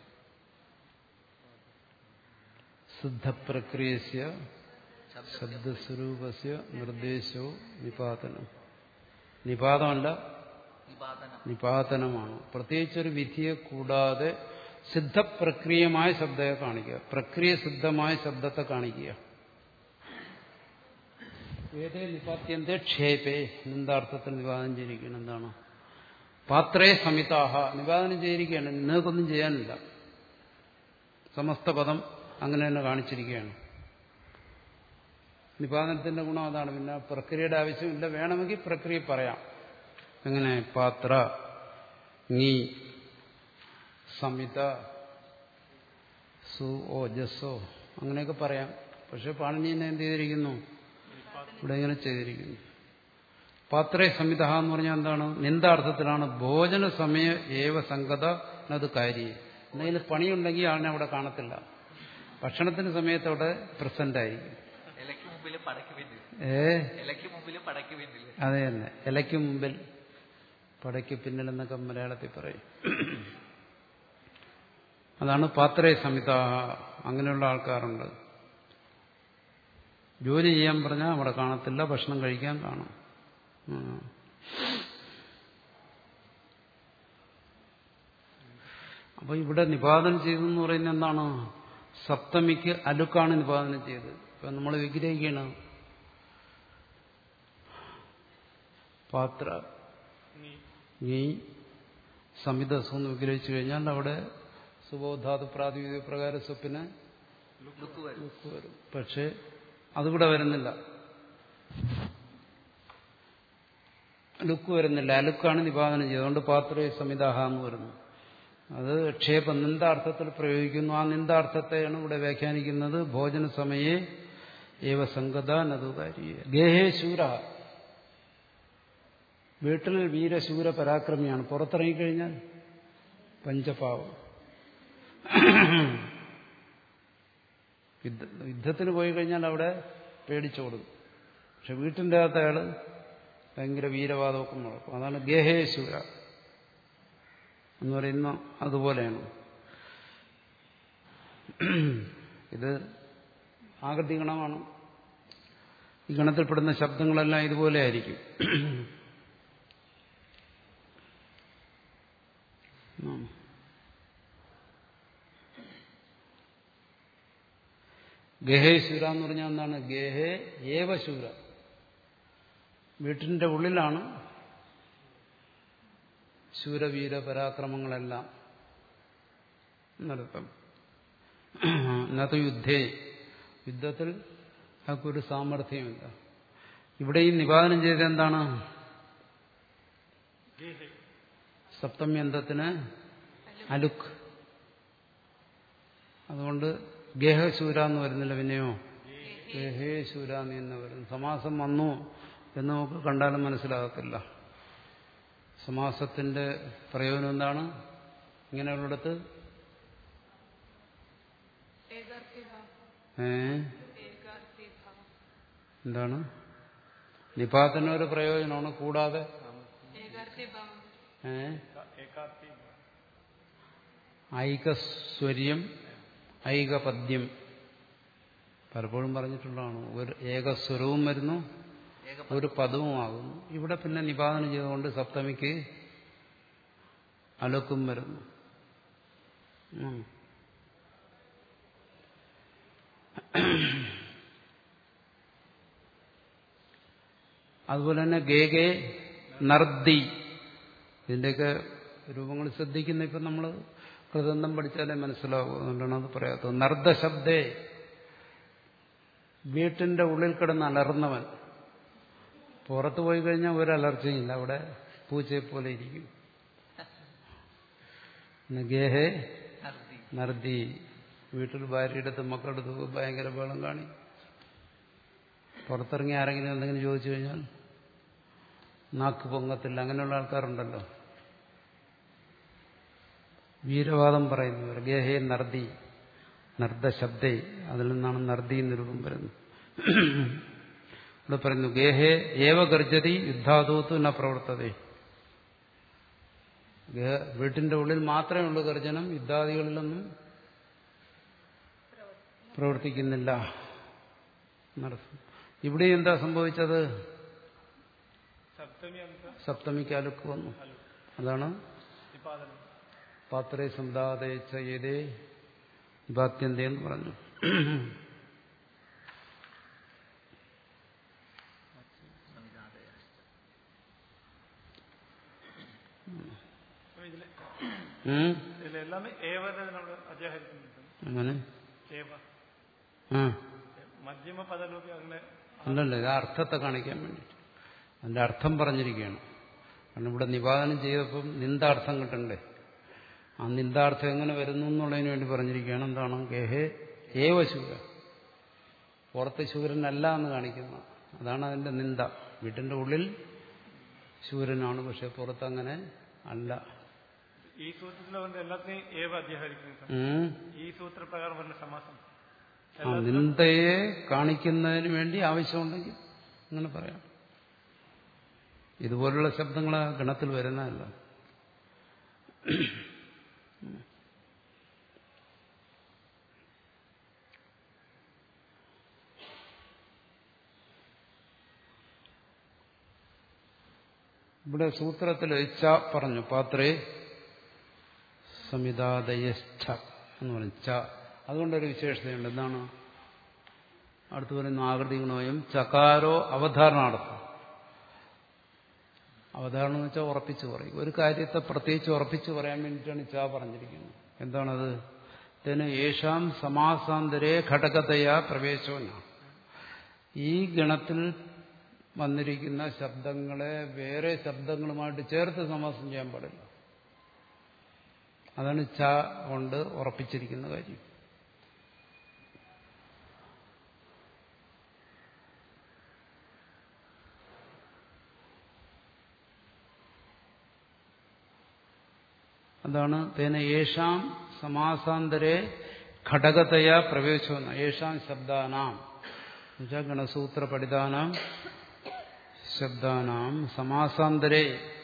സിദ്ധപ്രക്രിയസ്യ ശബ്ദസ്വരൂപസ്യ നിർദ്ദേശോ നിപാതനം നിപാതമല്ല നിപാതനം നിപാതനമാണ് പ്രത്യേകിച്ചൊരു വിധിയെ കൂടാതെ സിദ്ധപ്രക്രിയമായ ശബ്ദത്തെ കാണിക്കുക പ്രക്രിയ സിദ്ധമായ ശബ്ദത്തെ കാണിക്കുക ഏതേ നിപാത്യന്തേ ക്ഷേപേ നിന്ദാർത്ഥത്തിൽ നിവാദനം ചെയ്തിരിക്കണം എന്താണ് പാത്രേ സമിതാഹ നിവാദനം ചെയ്തിരിക്കുകയാണ് നിങ്ങൾക്കൊന്നും ചെയ്യാനില്ല സമസ്ത പദം അങ്ങനെ തന്നെ കാണിച്ചിരിക്കുകയാണ് നിപാതനത്തിന്റെ ഗുണം അതാണ് പിന്നെ പ്രക്രിയയുടെ ആവശ്യമില്ല വേണമെങ്കിൽ പ്രക്രിയ പറയാം എങ്ങനെ പാത്ര നീ സമിത സു ഓ ജസ്സോ അങ്ങനെയൊക്കെ പറയാം പക്ഷെ പാണിനീനെ എന്ത് ചെയ്തിരിക്കുന്നു ഇവിടെ ഇങ്ങനെ ചെയ്തിരിക്കുന്നു പാത്രേ സംഹിത എന്ന് പറഞ്ഞാൽ എന്താണ് നിന്ദാർത്ഥത്തിലാണ് ഭോജന സമയ ഏവ സംഗത അത് കാര്യം എന്തെങ്കിലും പണിയുണ്ടെങ്കിൽ ആളിനെ അവിടെ കാണത്തില്ല ഭക്ഷണത്തിന് സമയത്ത് അവിടെ പ്രസന്റ് ആയിരിക്കും ഇലയ്ക്ക് മുമ്പിൽ പടയ്ക്ക് പിന്നിൽ ഏ ഇലയ്ക്ക് മുമ്പിൽ പടയ്ക്ക് പിന്നിൽ അതെ തന്നെ ഇലയ്ക്ക് മുമ്പിൽ പടയ്ക്ക് പിന്നിൽ എന്നൊക്കെ മലയാളത്തിൽ പറയും അതാണ് പാത്രേ സംഹിത അങ്ങനെയുള്ള ആൾക്കാരുണ്ട് ജോലി ചെയ്യാൻ പറഞ്ഞാൽ അവിടെ കാണത്തില്ല ഭക്ഷണം കഴിക്കാൻ കാണും ഉം. അപ്പൊ ഇവിടെ നിപാതനം ചെയ്തെന്ന് പറയുന്നത് എന്താണ് സപ്തമിക്ക് അലുക്കാണ് നിപാതനം ചെയ്തത് ഇപ്പൊ നമ്മൾ വിഗ്രഹിക്കണം പാത്ര ഈ സംഹിതസ് എന്ന് വിഗ്രഹിച്ചു കഴിഞ്ഞാൽ അവിടെ സുബോധാതു പ്രാതിനിധ്യ പ്രകാരം സ്വപ്പിന് ലുക്ക് വരും ലുക്ക് വരും പക്ഷേ അതിവിടെ വരുന്നില്ല ലുക്ക് വരുന്നില്ല അലുക്കാണ് നിപാതനം ചെയ്തത് അതുകൊണ്ട് പാത്രേ സംഹിതാഹ എന്ന് വരുന്നു അത് ക്ഷേപം നിന്ദാർത്ഥത്തിൽ പ്രയോഗിക്കുന്നു ആ നിന്ദാർത്ഥത്തെയാണ് ഇവിടെ വ്യാഖ്യാനിക്കുന്നത് ഭോജന സമയെ ഏവ സംഗത നതുകാരിയ ഗേഹേ ശൂര വീട്ടിൽ വീരശൂര പരാക്രമിയാണ് പുറത്തിറങ്ങിക്കഴിഞ്ഞാൽ പഞ്ചപാവം യുദ്ധ യുദ്ധത്തിന് പോയി കഴിഞ്ഞാൽ അവിടെ പേടിച്ചോടും പക്ഷെ വീട്ടിൻ്റെ അകത്ത് അയാൾ ഭയങ്കര വീരവാദമൊക്കെ മുഴക്കും അതാണ് ഗേഹേശൂര എന്ന് പറയുന്ന അതുപോലെയാണ് ഇത് ആകൃതി ഗണമാണ് ഈ ഗണത്തിൽപ്പെടുന്ന ശബ്ദങ്ങളെല്ലാം ഇതുപോലെ ആയിരിക്കും ഉം. ഗേഹേശൂര എന്ന് പറഞ്ഞാൽ എന്താണ് ഗേഹേ ഏവശൂര വീട്ടിന്റെ ഉള്ളിലാണ് ശൂരവീര പരാക്രമങ്ങളെല്ലാം നടത്തും ഇന്നത്തെ യുദ്ധേ യുദ്ധത്തിൽ അവർക്കൊരു സാമർഥ്യമില്ല ഇവിടെ ഈ നിവാദനം ചെയ്തത് എന്താണ് സപ്തമി അന്തത്തിന് അലുക്ക് അതുകൊണ്ട് ഗേഹശൂര എന്ന് വരുന്നില്ല പിന്നെയോ ഗേഹേശൂര എന്ന് തന്നെ വരുന്നു സമാസം വന്നു എന്ന് നമുക്ക് കണ്ടാലും മനസ്സിലാകത്തില്ല സമാസത്തിന്റെ പ്രയോജനം എന്താണ് ഇങ്ങനെയുള്ളിടത്ത് ഏകാർത്ഥിഭാവം ഏ ഏകാർത്ഥിഭാവം എന്താണ് നിപാതന ഒരു പ്രയോജനമാണ് കൂടാതെ ഏകാർത്ഥിഭാവം ഏ ഏകാർത്ഥി ഐകസ്വര്യം ഐകപദ്യം പലപ്പോഴും പറഞ്ഞിട്ടുള്ളതാണ് ഒരു ഏകസ്വരവും വരുന്നു ഏക ഒരു പദവുമാകുന്നു ഇവിടെ പിന്നെ നിപാതനം ചെയ്തുകൊണ്ട് സപ്തമിക്ക് അലക്കും വരുന്നു ഉം. അതുപോലെ തന്നെ ഗേഗേ നർദി ഇതിന്റെയൊക്കെ രൂപങ്ങൾ ശ്രദ്ധിക്കുന്ന ഇപ്പം നമ്മൾ കൃതന്തം പഠിച്ചാലേ മനസ്സിലാവും അതുകൊണ്ടാണ് അത് പറയാത്തത് നർദ്ദ ശബ്ദേ വീട്ടിന്റെ ഉള്ളിൽ കിടന്ന് അലർന്നവൻ പുറത്തു പോയി കഴിഞ്ഞാൽ ഒരു അലർച്ചയില്ല അവിടെ പൂച്ചയെ പോലെ ഇരിക്കും പിന്നെ ഗേഹേ ഹർദി നർദി വീട്ടിൽ ഭാര്യയുടെ അടുത്ത് മക്കളുടെ അടുത്ത് ഭയങ്കര ബഹളം കാണി പുറത്തിറങ്ങി ആരെങ്കിലും എന്തെങ്കിലും ചോദിച്ചു കഴിഞ്ഞാൽ നാക്ക് പൊങ്ങത്തില്ല അങ്ങനെയുള്ള ആൾക്കാരുണ്ടല്ലോ വീരവാദം പറയുന്നവർ ഗേഹേ നർദി നർദ്ദ ശബ്ദേ അതിൽ നിന്നാണ് നർദി എന്ന് രൂപം വരുന്നത് ഇവിടെ പറയുന്നു ഗേഹേ ഏവ ഗർജതി യുദ്ധാതൂത്തു ന പ്രവർത്തതേ ഗേ- വീട്ടിന്റെ ഉള്ളിൽ മാത്രമേ ഉള്ളൂ ഗർജനം യുദ്ധാദികളിലൊന്നും പ്രവർത്തിക്കുന്നില്ല നടത്തും ഇവിടെ എന്താ സംഭവിച്ചത് സപ്തമി അന്ത സപ്തമിക്ക് അലുക്ക് വന്നു അതാണ് നിപാതനം പാത്രേ സമുദാതേച്ചയതേ നിപാത്യന്തേ എന്ന് പറഞ്ഞു സംവിധാതയ അപ്പൊ ഇതില് ഉം? ഇതിലെല്ലാമേ ഏവത നമ്മൾ അധ്യാഹരിക്കുന്നുണ്ട് അങ്ങനെ ഏവ ആ മധ്യമ പദലോപി അങ്ങനെ അല്ലല്ല ഇത് അർത്ഥത്തെ കാണിക്കാൻ വേണ്ടിയിട്ട് അതിന്റെ അർത്ഥം പറഞ്ഞിരിക്കുകയാണ് കാരണം ഇവിടെ നിവാദനം ചെയ്തപ്പം നിന്ദാർത്ഥം കിട്ടണ്ടേ ആ നിന്ദാർത്ഥം എങ്ങനെ വരുന്നു എന്നുള്ളതിന് വേണ്ടി പറഞ്ഞിരിക്കുകയാണ് എന്താണ് ഗേഹേ ഏവ ശൂര പുറത്ത് ശൂരനല്ല എന്ന് കാണിക്കുന്ന അതാണ് അതിന്റെ നിന്ദ വീട്ടിന്റെ ഉള്ളിൽ ശൂരനാണ് പക്ഷെ പുറത്തങ്ങനെ അല്ല ഈ സൂത്രത്തിൽ വന്ന് എല്ലാത്തിനെയും ഏവ അധ്യാഹരിക്കുന്നു ഉം. ഈ സൂത്രപ്രകാരം വരുന്ന സമാസം ആ നിന്ദയെ കാണിക്കുന്നതിന് വേണ്ടി ആവശ്യമുണ്ടെങ്കിൽ അങ്ങനെ പറയാം ഇതുപോലുള്ള ശബ്ദങ്ങൾ ആ ഗണത്തിൽ വരുന്നതല്ല ഇവിടെ സൂത്രത്തിൽ ച പറഞ്ഞു പാത്രേ സമിതാദയശ്ച എന്ന് പറഞ്ഞു ച അതുകൊണ്ടൊരു വിശേഷതയുണ്ട് എന്താണ് അടുത്ത് പറയുന്ന ആകൃതി ഗുണോയം ചകാരോ അവധാരണാർത്ഥം അവധാരണം എന്ന് വെച്ചാൽ ഉറപ്പിച്ചു പറയും ഒരു കാര്യത്തെ പ്രത്യേകിച്ച് ഉറപ്പിച്ചു പറയാൻ വേണ്ടിയിട്ടാണ് ചാ പറഞ്ഞിരിക്കുന്നത് എന്താണത് ഇതിന് യേശാം സമാസാന്തരേ ഘടകതയാ പ്രവേശമെന്ന ഈ ഗണത്തിൽ വന്നിരിക്കുന്ന ശബ്ദങ്ങളെ വേറെ ശബ്ദങ്ങളുമായിട്ട് ചേർത്ത് സമാസം ചെയ്യാൻ പാടില്ല അതാണ് ച കൊണ്ട് ഉറപ്പിച്ചിരിക്കുന്ന കാര്യം അതാണ് തേന യേശാം സമാസാന്തരെ ഘടകതയാ പ്രവേശമെന്ന യേശാം ശബ്ദാനാം എന്നുവെച്ചാൽ ഗണസൂത്ര പഠിതാനാം ശബ്ദാനാം സമാസാന്തരെ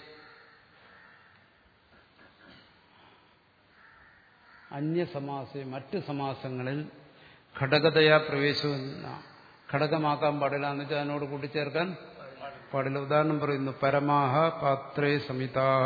അന്യസമാസ മറ്റ് സമാസങ്ങളിൽ ഘടകതയാ പ്രവേശമെന്ന ഘടകമാക്കാൻ പാടില്ല എന്ന് വെച്ചാൽ അതിനോട് കൂട്ടിച്ചേർക്കാൻ പാടില്ല ഉദാഹരണം പറയുന്നു പരമാഹ പാത്രേ സമിതാഹ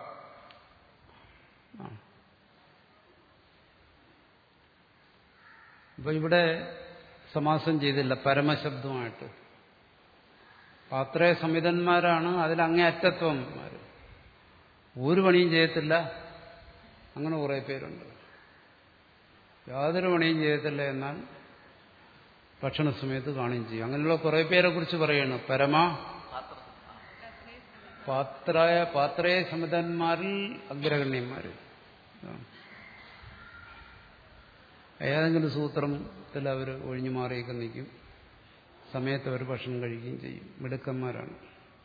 അപ്പൊ ഇവിടെ സമാസം ചെയ്തില്ല പരമശബ്ദമായിട്ട് പാത്രേ സമിതന്മാരാണ് അതിൽ അങ്ങേ അറ്റത്വന്മാർ ഒരു പണിയും ചെയ്യത്തില്ല അങ്ങനെ കുറെ പേരുണ്ട് യാതൊരു പണിയും ചെയ്യത്തില്ല എന്നാൽ ഭക്ഷണ സമയത്ത് കാണുകയും ചെയ്യും അങ്ങനെയുള്ള കുറെ പേരെ കുറിച്ച് പറയണം പരമ പാത്ര പാത്രായ പാത്രേ സമിതന്മാരിൽ അഗ്രഗണ്യന്മാർ ഏതെങ്കിലും സൂത്രത്തിൽ അവർ ഒഴിഞ്ഞു മാറിയൊക്കെ നിൽക്കും സമയത്ത് അവർ ഭക്ഷണം കഴിക്കുകയും ചെയ്യും മിടുക്കന്മാരാണ്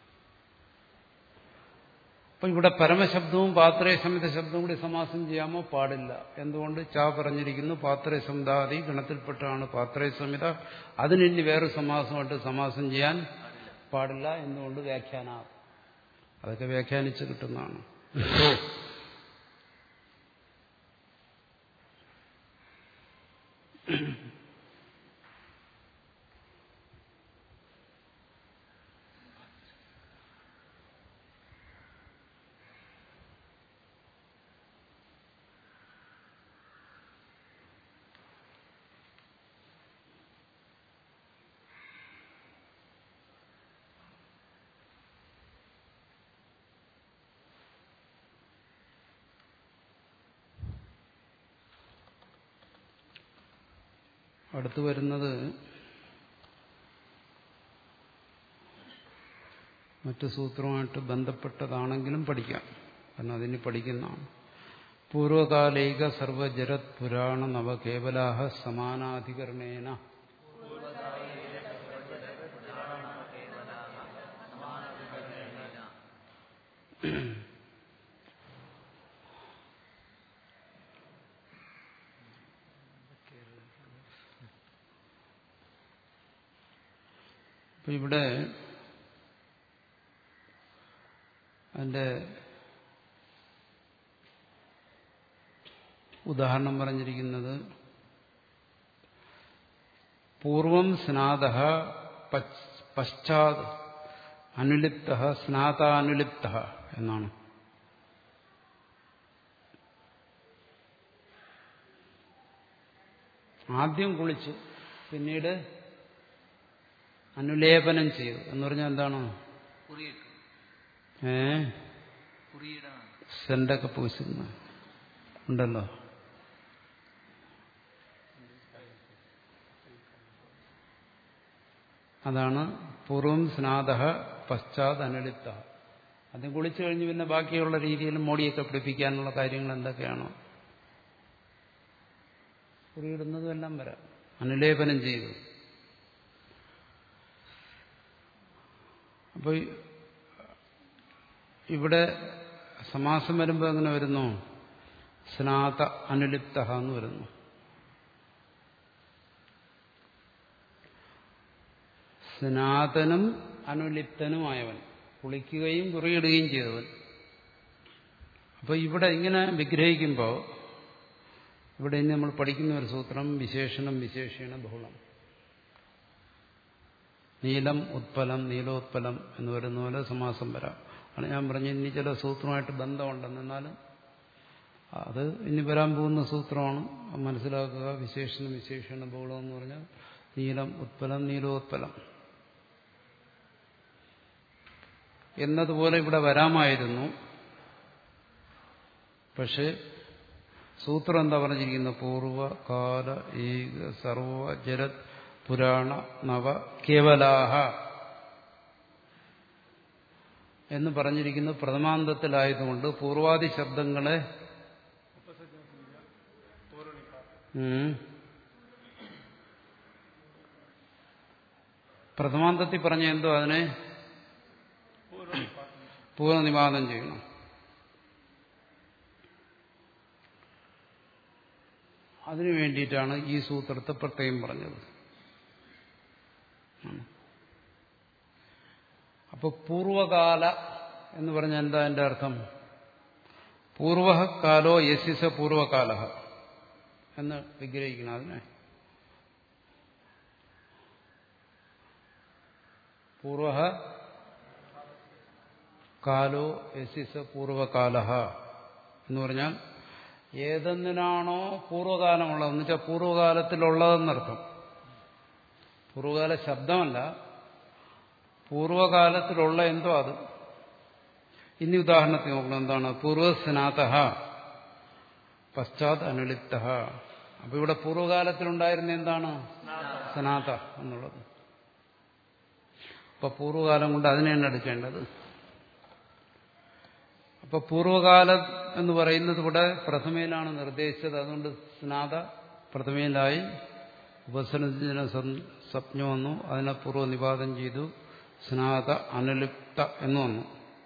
അപ്പൊ ഇവിടെ പരമശബ്ദവും പാത്രേ സമിത ശബ്ദവും കൂടി സമാസം ചെയ്യാമോ പാടില്ല എന്തുകൊണ്ട് ചാ പറഞ്ഞിരിക്കുന്നു പാത്രേ സമിതാദി ഗണത്തിൽപ്പെട്ടാണ് പാത്രേ സമിത അതിനി വേറെ സമാസമായിട്ട് സമാസം ചെയ്യാൻ പാടില്ല എന്തുകൊണ്ട് വ്യാഖ്യാന അതൊക്കെ വ്യാഖ്യാനിച്ച് കിട്ടുന്നതാണ് അടുത്തു വരുന്നത് മറ്റു സൂത്രവുമായിട്ട് ബന്ധപ്പെട്ടതാണെങ്കിലും പഠിക്കാം കാരണം അതിന് പഠിക്കുന്നതാണ് പൂർവകാലൈക സർവജരത് പുരാണ നവ കേവലാഹ സമാനാധികരണേന അപ്പൊ ഇവിടെ അതിന്റെ ഉദാഹരണം പറഞ്ഞിരിക്കുന്നത് പൂർവം സ്നാത പശ്ചാത് അനുലിപ്ത സ്നാതാനുലിപ്ത എന്നാണ് ആദ്യം കുളിച്ചു പിന്നീട് അനുലേപനം ചെയ്തു എന്ന് പറഞ്ഞാൽ എന്താണ് കുറിയിട്ടു ഏ കുറിയിടണം സെന്റൊക്കെ പൂശുന്ന ഉണ്ടല്ലോ അതാണ് പൂർവം സ്നാത പശ്ചാത് അനുലിപ്ത ആദ്യം കുളിച്ചു കഴിഞ്ഞ് പിന്നെ ബാക്കിയുള്ള രീതിയിൽ മോടിയൊക്കെ പിടിപ്പിക്കാനുള്ള കാര്യങ്ങൾ എന്തൊക്കെയാണോ കുറിയിടുന്നതും എല്ലാം വരാം അനുലേപനം ചെയ്തു അപ്പോൾ ഇവിടെ സമാസം വരുമ്പോൾ എങ്ങനെ വരുന്നു സ്നാത അനുലിപ്ത എന്ന് വരുന്നു സ്നാതനും അനുലിപ്തനുമായവൻ കുളിക്കുകയും കുറിയിടുകയും ചെയ്തവൻ അപ്പോൾ ഇവിടെ ഇങ്ങനെ വിഗ്രഹിക്കുമ്പോൾ ഇവിടെ ഇനി നമ്മൾ പഠിക്കുന്ന ഒരു സൂത്രം വിശേഷണം വിശേഷണ ബഹുളം നീലം ഉത്പലം നീലോത്പലം എന്ന് വരുന്ന പോലെ സമാസം വരാം ആണ് ഞാൻ പറഞ്ഞ ഇനി ചില സൂത്രമായിട്ട് ബന്ധമുണ്ടെന്നാലും അത് ഇനി വരാൻ പോകുന്ന സൂത്രമാണ് അത് മനസ്സിലാക്കുക വിശേഷണം വിശേഷണ ബഹുളം എന്ന് പറഞ്ഞാൽ നീലം ഉത്പലം നീലോത്പലം എന്നതുപോലെ ഇവിടെ വരാമായിരുന്നു പക്ഷെ സൂത്രം എന്താ പറഞ്ഞിരിക്കുന്നത് പൂർവ കാല ഏക സർവ ജരത് പുരാണ നവ കേവലാഹ എന്ന് പറഞ്ഞിരിക്കുന്നത് പ്രഥമാന്തത്തിലായതുകൊണ്ട് പൂർവാദി ശബ്ദങ്ങളെ ഉം. പ്രഥമാന്തത്തിൽ പറഞ്ഞ എന്തോ അതിനെ പൂർണ്ണനിവാദം ചെയ്യണം അതിനു വേണ്ടിയിട്ടാണ് ഈ സൂത്രത്തെ പ്രത്യേകം പറഞ്ഞത് അപ്പോൾ പൂർവകാല എന്ന് പറഞ്ഞാൽ എന്താ എൻ്റെ അർത്ഥം പൂർവകാലോ യസിസ പൂർവകാല എന്ന് വിഗ്രഹിക്കണം അതിനെ പൂർവ കാലോ യസിസ പൂർവകാല എന്ന് പറഞ്ഞാൽ ഏതെന്നിനാണോ പൂർവകാലമുള്ളത് എന്ന് വെച്ചാൽ പൂർവകാലത്തിലുള്ളതെന്നർത്ഥം പൂർവകാല ശബ്ദമല്ല പൂർവകാലത്തിലുള്ള എന്തോ അത് ഇനി ഉദാഹരണത്തിന് നോക്കണം എന്താണ് പൂർവസ്നാത പശ്ചാത് അനുലിപ്ത അപ്പൊ ഇവിടെ പൂർവകാലത്തിലുണ്ടായിരുന്ന എന്താണ് സ്നാത എന്നുള്ളത് അപ്പൊ പൂർവകാലം കൊണ്ട് അതിനെയാണ് എടുക്കേണ്ടത് അപ്പൊ പൂർവകാലം എന്ന് പറയുന്നത് ഇവിടെ പ്രഥമയിലാണ് നിർദ്ദേശിച്ചത് അതുകൊണ്ട് സ്നാത പ്രഥമയിലായി ഉപസർജന സ്വപ്നം വന്നു അതിനെ പൂർവ്വ നിവാദം ചെയ്തു സ്നാത അനുലിപ്ത എന്ന് വന്നു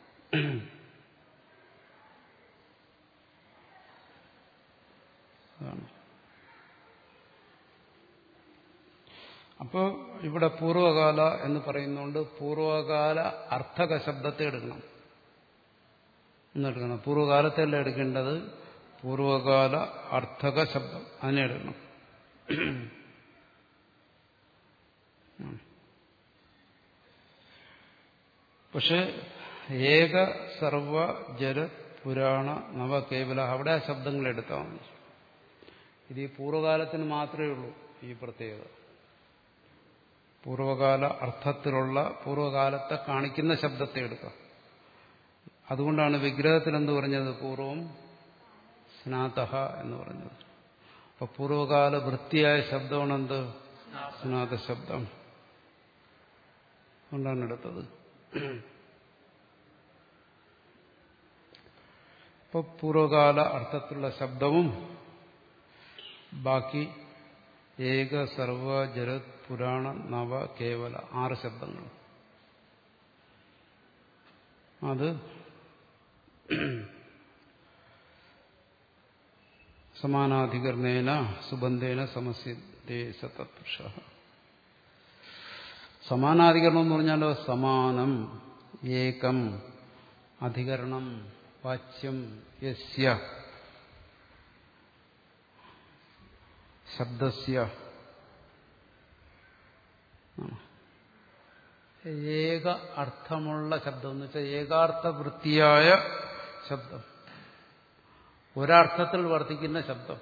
അതാണ് അപ്പോൾ ഇവിടെ പൂർവകാല എന്ന് പറയുന്നുണ്ട് പൂർവകാല അർത്ഥക ശബ്ദത്തെ എടുക്കണം എന്നെടുക്കണം പൂർവ്വകാലത്തല്ല എടുക്കേണ്ടത് പൂർവകാല അർത്ഥക ശബ്ദം അതിനെ എടുക്കണം പക്ഷെ ഏക സർവ ജര പുരാണ നവ കേവല അവിടെ ആ ശബ്ദങ്ങൾ എടുത്താൽ മതി ഇത് ഈ പൂർവ്വകാലത്തിന് മാത്രമേ ഉള്ളൂ ഈ പ്രത്യേകത പൂർവകാല അർത്ഥത്തിലുള്ള പൂർവകാലത്തെ കാണിക്കുന്ന ശബ്ദത്തെ എടുക്കാം അതുകൊണ്ടാണ് വിഗ്രഹത്തിൽ എന്ത് പറഞ്ഞത് പൂർവം സ്നാതഹ എന്ന് പറഞ്ഞത് അപ്പൊ പൂർവകാല വൃത്തിയായ ശബ്ദമാണ് എന്ത് സ്നാത ശബ്ദം കൊണ്ടാണ് എടുത്തത് ഇപ്പൊ പൂർവകാല അർത്ഥത്തിലുള്ള ശബ്ദവും ബാക്കി ഏക സർവ ജരത് പുരാണ നവ കേവല ആറ് ശബ്ദങ്ങൾ അത് സമാനാധികരണേന സുബന്ധേന സമസ്യത്തെ സത്തപുരുഷ സമാനാധികരണം എന്ന് പറഞ്ഞാലോ സമാനം ഏകം അധികരണം വാച്യം യസ്യ ശബ്ദസ്യ ഏക അർത്ഥമുള്ള ശബ്ദം എന്ന് വെച്ചാൽ ഏകാർത്ഥ വൃത്തിയായ ശബ്ദം ഒരർത്ഥത്തിൽ വർത്തിക്കുന്ന ശബ്ദം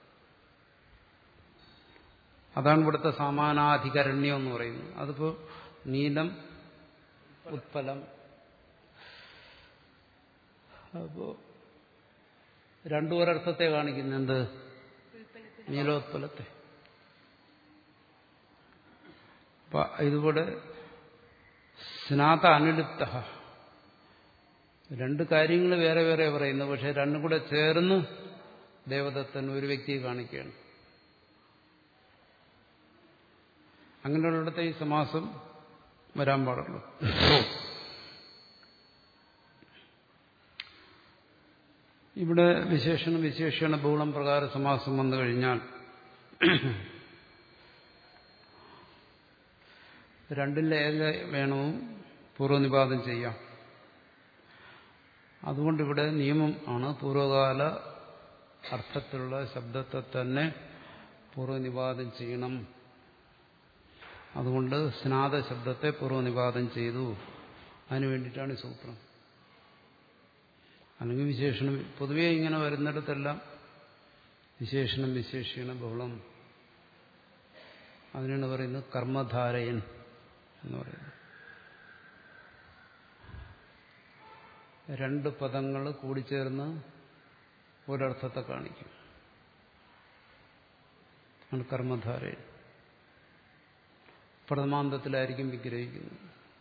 അതാണ് ഇവിടുത്തെ സമാനാധികരണ്യം എന്ന് പറയുന്നത് അതിപ്പോ നീലം ഉത്പലം അപ്പോ രണ്ടു ഒരർത്ഥത്തെ കാണിക്കുന്നുണ്ട് നീലോത്പലത്തെ അപ്പൊ ഇതുകൂടെ സ്നാത അനുലിപ്ത രണ്ട് കാര്യങ്ങൾ വേറെ വേറെ പറയുന്നു പക്ഷെ രണ്ടും കൂടെ ചേർന്ന് ദേവദത്തൻ ഒരു വ്യക്തിയെ കാണിക്കുകയാണ് അങ്ങനെയുള്ളിടത്തെ ഈ സമാസം വരാൻ പാടുള്ളൂ ഇവിടെ വിശേഷണം വിശേഷണ ബഹുളം പ്രകാര സമാസം വന്നു കഴിഞ്ഞാൽ രണ്ടിലെ ഏക വേണവും പൂർവ്വനിപാതം ചെയ്യാം അതുകൊണ്ട് ഇവിടെ നിയമം ആണ് പൂർവ്വകാല അർത്ഥത്തിലുള്ള ശബ്ദത്തെ തന്നെ പൂർവ്വനിപാതം ചെയ്യണം അതുകൊണ്ട് സ്നാത ശബ്ദത്തെ പൂർവ്വനിപാതം ചെയ്തു അതിനു വേണ്ടിയിട്ടാണ് ഈ സൂത്രം അല്ലെങ്കിൽ വിശേഷണം പൊതുവേ ഇങ്ങനെ വരുന്നിടത്തെല്ലാം വിശേഷണം വിശേഷീണം ബഹുളം അതിനാണ് പറയുന്നത് കർമ്മധാരയൻ എന്ന് പറയുന്നത് രണ്ട് പദങ്ങൾ കൂടിച്ചേർന്ന് ഒരർത്ഥത്തെ കാണിക്കും ആണ് കർമ്മധാരയൻ പ്രഥമാന്തത്തിലായിരിക്കും വിഗ്രഹിക്കുന്നത്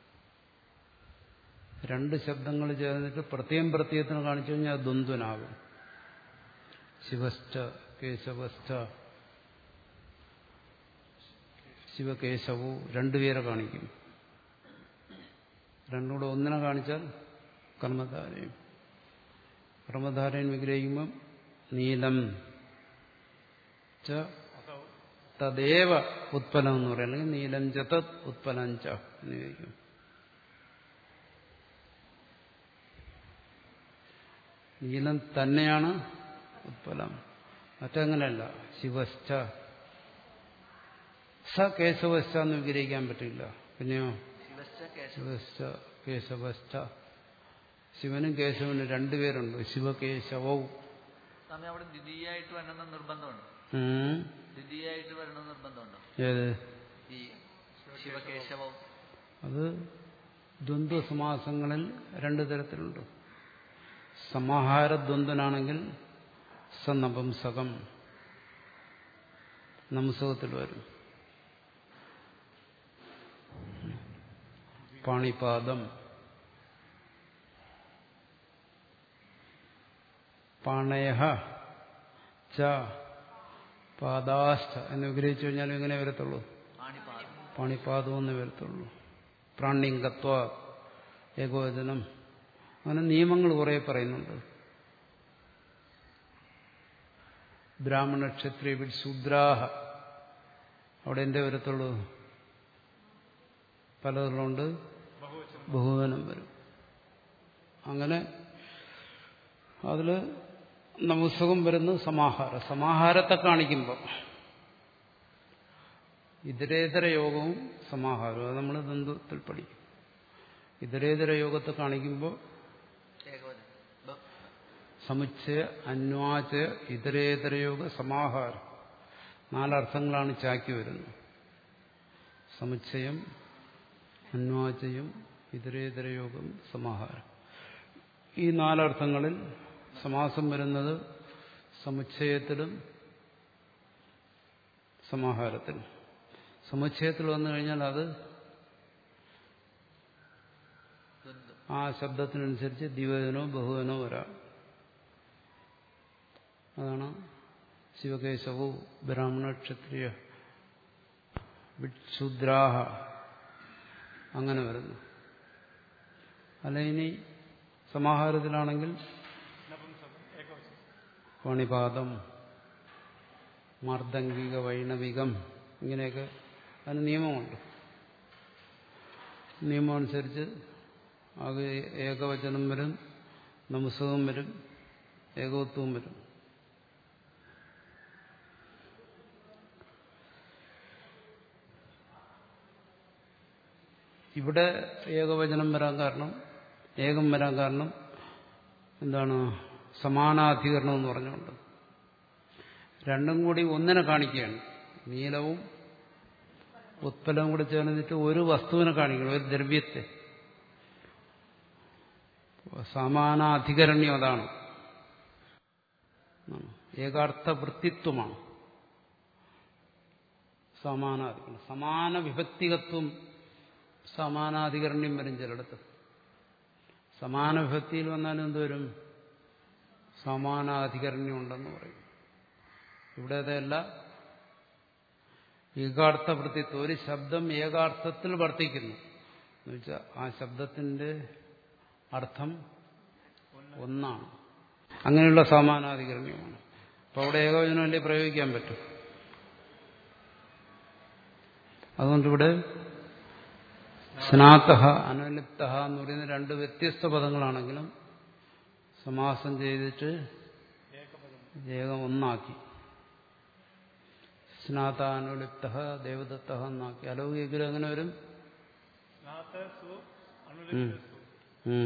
രണ്ട് ശബ്ദങ്ങൾ ചേർന്നിട്ട് പ്രത്യേകം പ്രത്യയത്തിന് കാണിച്ചു കഴിഞ്ഞാൽ ദ്വന്ദ്വനാകും ശിവശ്ച കേശവശ്ച ശിവകേശവു രണ്ടുപേരെ കാണിക്കും രണ്ടും കൂടെ ഒന്നിനെ കാണിച്ചാൽ കർമ്മധാരയും കർമ്മധാരയും വിഗ്രഹിക്കുമ്പം നീലം ച തദേവ ഉത്പലം എന്ന് പറയും അല്ലെങ്കിൽ നീലം ച തത് ഉത്പലം ച എന്ന് ചോദിക്കും നീലം തന്നെയാണ് ഉത്പലം മറ്റങ്ങനെയല്ല ശിവശ്ച സ കേശവശ്ച എന്ന് വിഗ്രഹിക്കാൻ പറ്റില്ല പിന്നെയോ ശിവശ്ച കേശവ ശിവശ്ച കേശവശ്ച ശിവനും കേശവനും രണ്ടുപേരുണ്ട് ശിവകേശവവും സ്വാമി അവിടെ ദ്വിതീയായിട്ട് വരണമെന്ന് നിർബന്ധമുണ്ടോ ഉം. ദ്വിതീയായിട്ട് വരണമെന്ന് നിർബന്ധമുണ്ടോ ഏത് ഈ ശിവകേശവവും അത് ദ്വന്ദ്വ സമാസങ്ങളിൽ രണ്ടു തരത്തിലുണ്ട് സമാഹാരദ്വന്ദ്വനാണെങ്കിൽ സനപംസകം നംസകത്തിൽ വരും പാണിപാദം പാണയ ച പാദാഷ്ട എന്ന് വിഗ്രഹിച്ചു കഴിഞ്ഞാൽ എങ്ങനെ വരത്തുള്ളൂ പാണിപാദം പാണിപാദം എന്ന് വരത്തുള്ളൂ പ്രാണിങ്കത്വ ഏകോചനം അങ്ങനെ നിയമങ്ങൾ കുറെ പറയുന്നുണ്ട് ബ്രാഹ്മണ ക്ഷത്രിയ വിട് ശൂദ്രാഹ അവിടെ എന്തേ വരത്തുള്ളൂ പലതുള്ളതുകൊണ്ട് ബഹുവനം വരും അങ്ങനെ അതിൽ നമസ്തകം വരുന്ന സമാഹാരം സമാഹാരത്തെ കാണിക്കുമ്പോൾ ഇതരേതര യോഗവും സമാഹാരവും അത് നമ്മൾ ദന്തത്തിൽ പഠിക്കും ഇതരേതര യോഗത്തെ കാണിക്കുമ്പോൾ ഏകവചനം ബ- സമുച്ചയ അന്വാചയ ഇതരേതര യോഗ സമാഹാരം നാലർത്ഥങ്ങളാണ് ചാക്കി വരുന്നത് സമുച്ചയം അന്വാചയം ഇതരേതര യോഗം സമാഹാരം ഈ നാലർത്ഥങ്ങളിൽ സമാസം വരുന്നത് സമുച്ചയത്തിലും സമാഹാരത്തിലും സമുച്ചയത്തിൽ വന്നു കഴിഞ്ഞാൽ അത് ദ്വന്ദ്വം ആ ശബ്ദത്തിനനുസരിച്ച് ദിവചനോ ബഹുവനോ വരാം അതാണ് ശിവകേശവോ ബ്രാഹ്മണ ക്ഷത്രിയ വിക്ഷുദ്രാഹ അങ്ങനെ വരുന്നു അല്ല ഇനി സമാഹാരത്തിലാണെങ്കിൽ പണിപാദം മാർദ്ദംഗിക വൈണവികം ഇങ്ങനെയൊക്കെ അതിന് നിയമമുണ്ട് നിയമം അനുസരിച്ച് ആകെ ഏകവചനം വരും നമസ്തകം വരും ഏകത്വവും വരും ഇവിടെ ഏകവചനം വരാൻ കാരണം ഏകം വരാൻ കാരണം എന്താണ് സമാനാധികരണം എന്ന് പറഞ്ഞുകൊണ്ട് രണ്ടും കൂടി ഒന്നിനെ കാണിക്കുകയാണ് നീലവും ഉത്പലവും കൂടി ചേർന്നിട്ട് ഒരു വസ്തുവിനെ കാണിക്കണം ഒരു ദ്രവ്യത്തെ സമാനാധികരണ്യം അതാണ് ഏകാർത്ഥ വൃത്തിത്വമാണ് സമാനാധികരണം സമാന വിഭക്തികത്വം സമാനാധികരണ്യം വരും ചിലയിടത്ത് സമാന വിഭക്തിയിൽ വന്നാലും എന്തുവരും സമാനാധികരണ്യം ഉണ്ടെന്ന് പറയും ഇവിടെ അതല്ല ഏകാർത്ഥ വൃത്തിത്വം ഒരു ശബ്ദം ഏകാർത്ഥത്തിൽ വർത്തിക്കുന്നു എന്നുവെച്ചാൽ ആ ശബ്ദത്തിന്റെ അർത്ഥം ഒന്നാണ് അങ്ങനെയുള്ള സമാനാധികരണ്യമാണ് അപ്പൊ അവിടെ ഏകവചനമല്ലേ പ്രയോഗിക്കാൻ പറ്റും അതുകൊണ്ടിവിടെ സ്നാത അനുലിപ്ത എന്ന് പറയുന്ന രണ്ട് വ്യത്യസ്ത പദങ്ങളാണെങ്കിലും സമാസം ചെയ്തിട്ട് ഏകം ഒന്നാക്കി സ്നാത അനുലിപ്ത ദേവദത്ത എന്നാക്കി അലൗകികരും അങ്ങനെ വരും സ്നാതസു ഉം. അനുലിപ്തസു ഉം.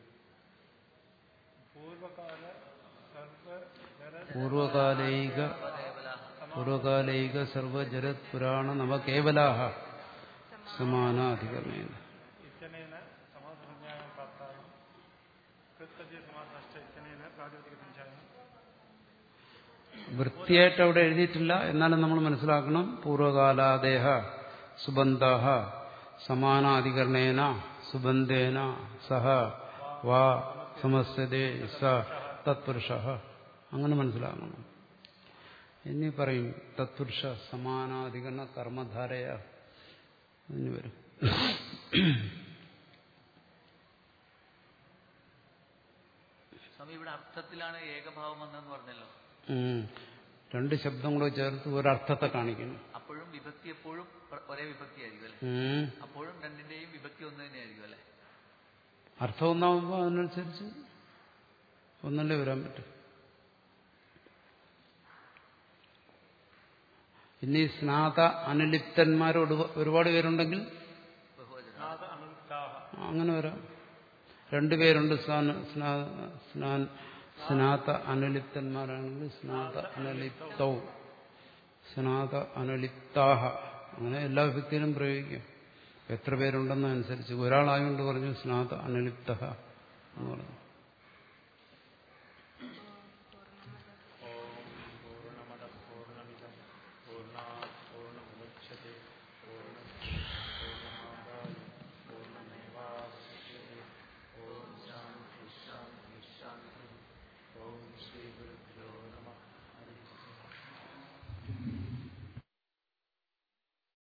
പൂർവകാല സർവജര പൂർവകാലൈക പൂർവകാലൈക സർവജരത് പുരാണ നവ കേവലാഹ സമാനാധികരണേന ഇത്യനേന സമാസസഞ്ജായം പ്രാപ്തായം കൃത്തജ്യ സമാസശ്ച ഇത്യനേന പ്രാതിപതികസഞ്ജായം വൃത്തിയായിട്ട് അവിടെ എഴുതിയിട്ടില്ല എന്നാലും നമ്മൾ മനസ്സിലാക്കണം പൂർവകാലാദേഹ സുബന്ധ സമാനാധികരണേന സുബന്ധേന സഹ വാ സമസ്യതേ സ തത്പുരുഷ അങ്ങനെ മനസ്സിലാക്കണം ഇനി പറയും തത്പുരുഷ സമാനാധികരണ കർമ്മധാരയ അതിന് വരും സ്വാമി ഇവിടെ അർത്ഥത്തിലാണ് ഏകഭാവം വന്നെന്ന് പറഞ്ഞല്ലോ ഉം. രണ്ട് ശബ്ദം കൂടെ ചേർത്ത് ഒരർത്ഥത്തെ കാണിക്കുന്നു അപ്പോഴും വിഭക്തി എപ്പോഴും ഒ- ഒരേ വിഭക്തി ആയിരിക്കും അല്ലെ ഉം. അപ്പോഴും രണ്ടിന്റെയും വിഭക്തി ഒന്ന് തന്നെയായിരിക്കും അല്ലെ അർത്ഥം ഒന്നാവുമ്പോൾ അതിനനുസരിച്ച് ഒന്നല്ലേ വരാൻ പറ്റും ഇനി സ്നാത അനുലിപ്തന്മാർ ഒരുപ- ഒരുപാട് പേരുണ്ടെങ്കിൽ ബഹുവചനം സ്നാത അനുലിപ്താഹ അങ്ങനെ വരാം രണ്ടുപേരുണ്ട് സ്നാന സ്നാ- സ്നാൻ സ്നാത അനുലിപ്തന്മാരാണെങ്കിൽ സ്നാത അനുലിപ്തൗ സ്നാത അനുലിപ്താഹ അങ്ങനെ എല്ലാ വ്യക്തിയിലും പ്രയോഗിക്കും എത്ര പേരുണ്ടെന്നനുസരിച്ച് ഒരാളായതുകൊണ്ട് പറഞ്ഞു സ്നാത അനുലിപ്ത എന്ന് പറഞ്ഞു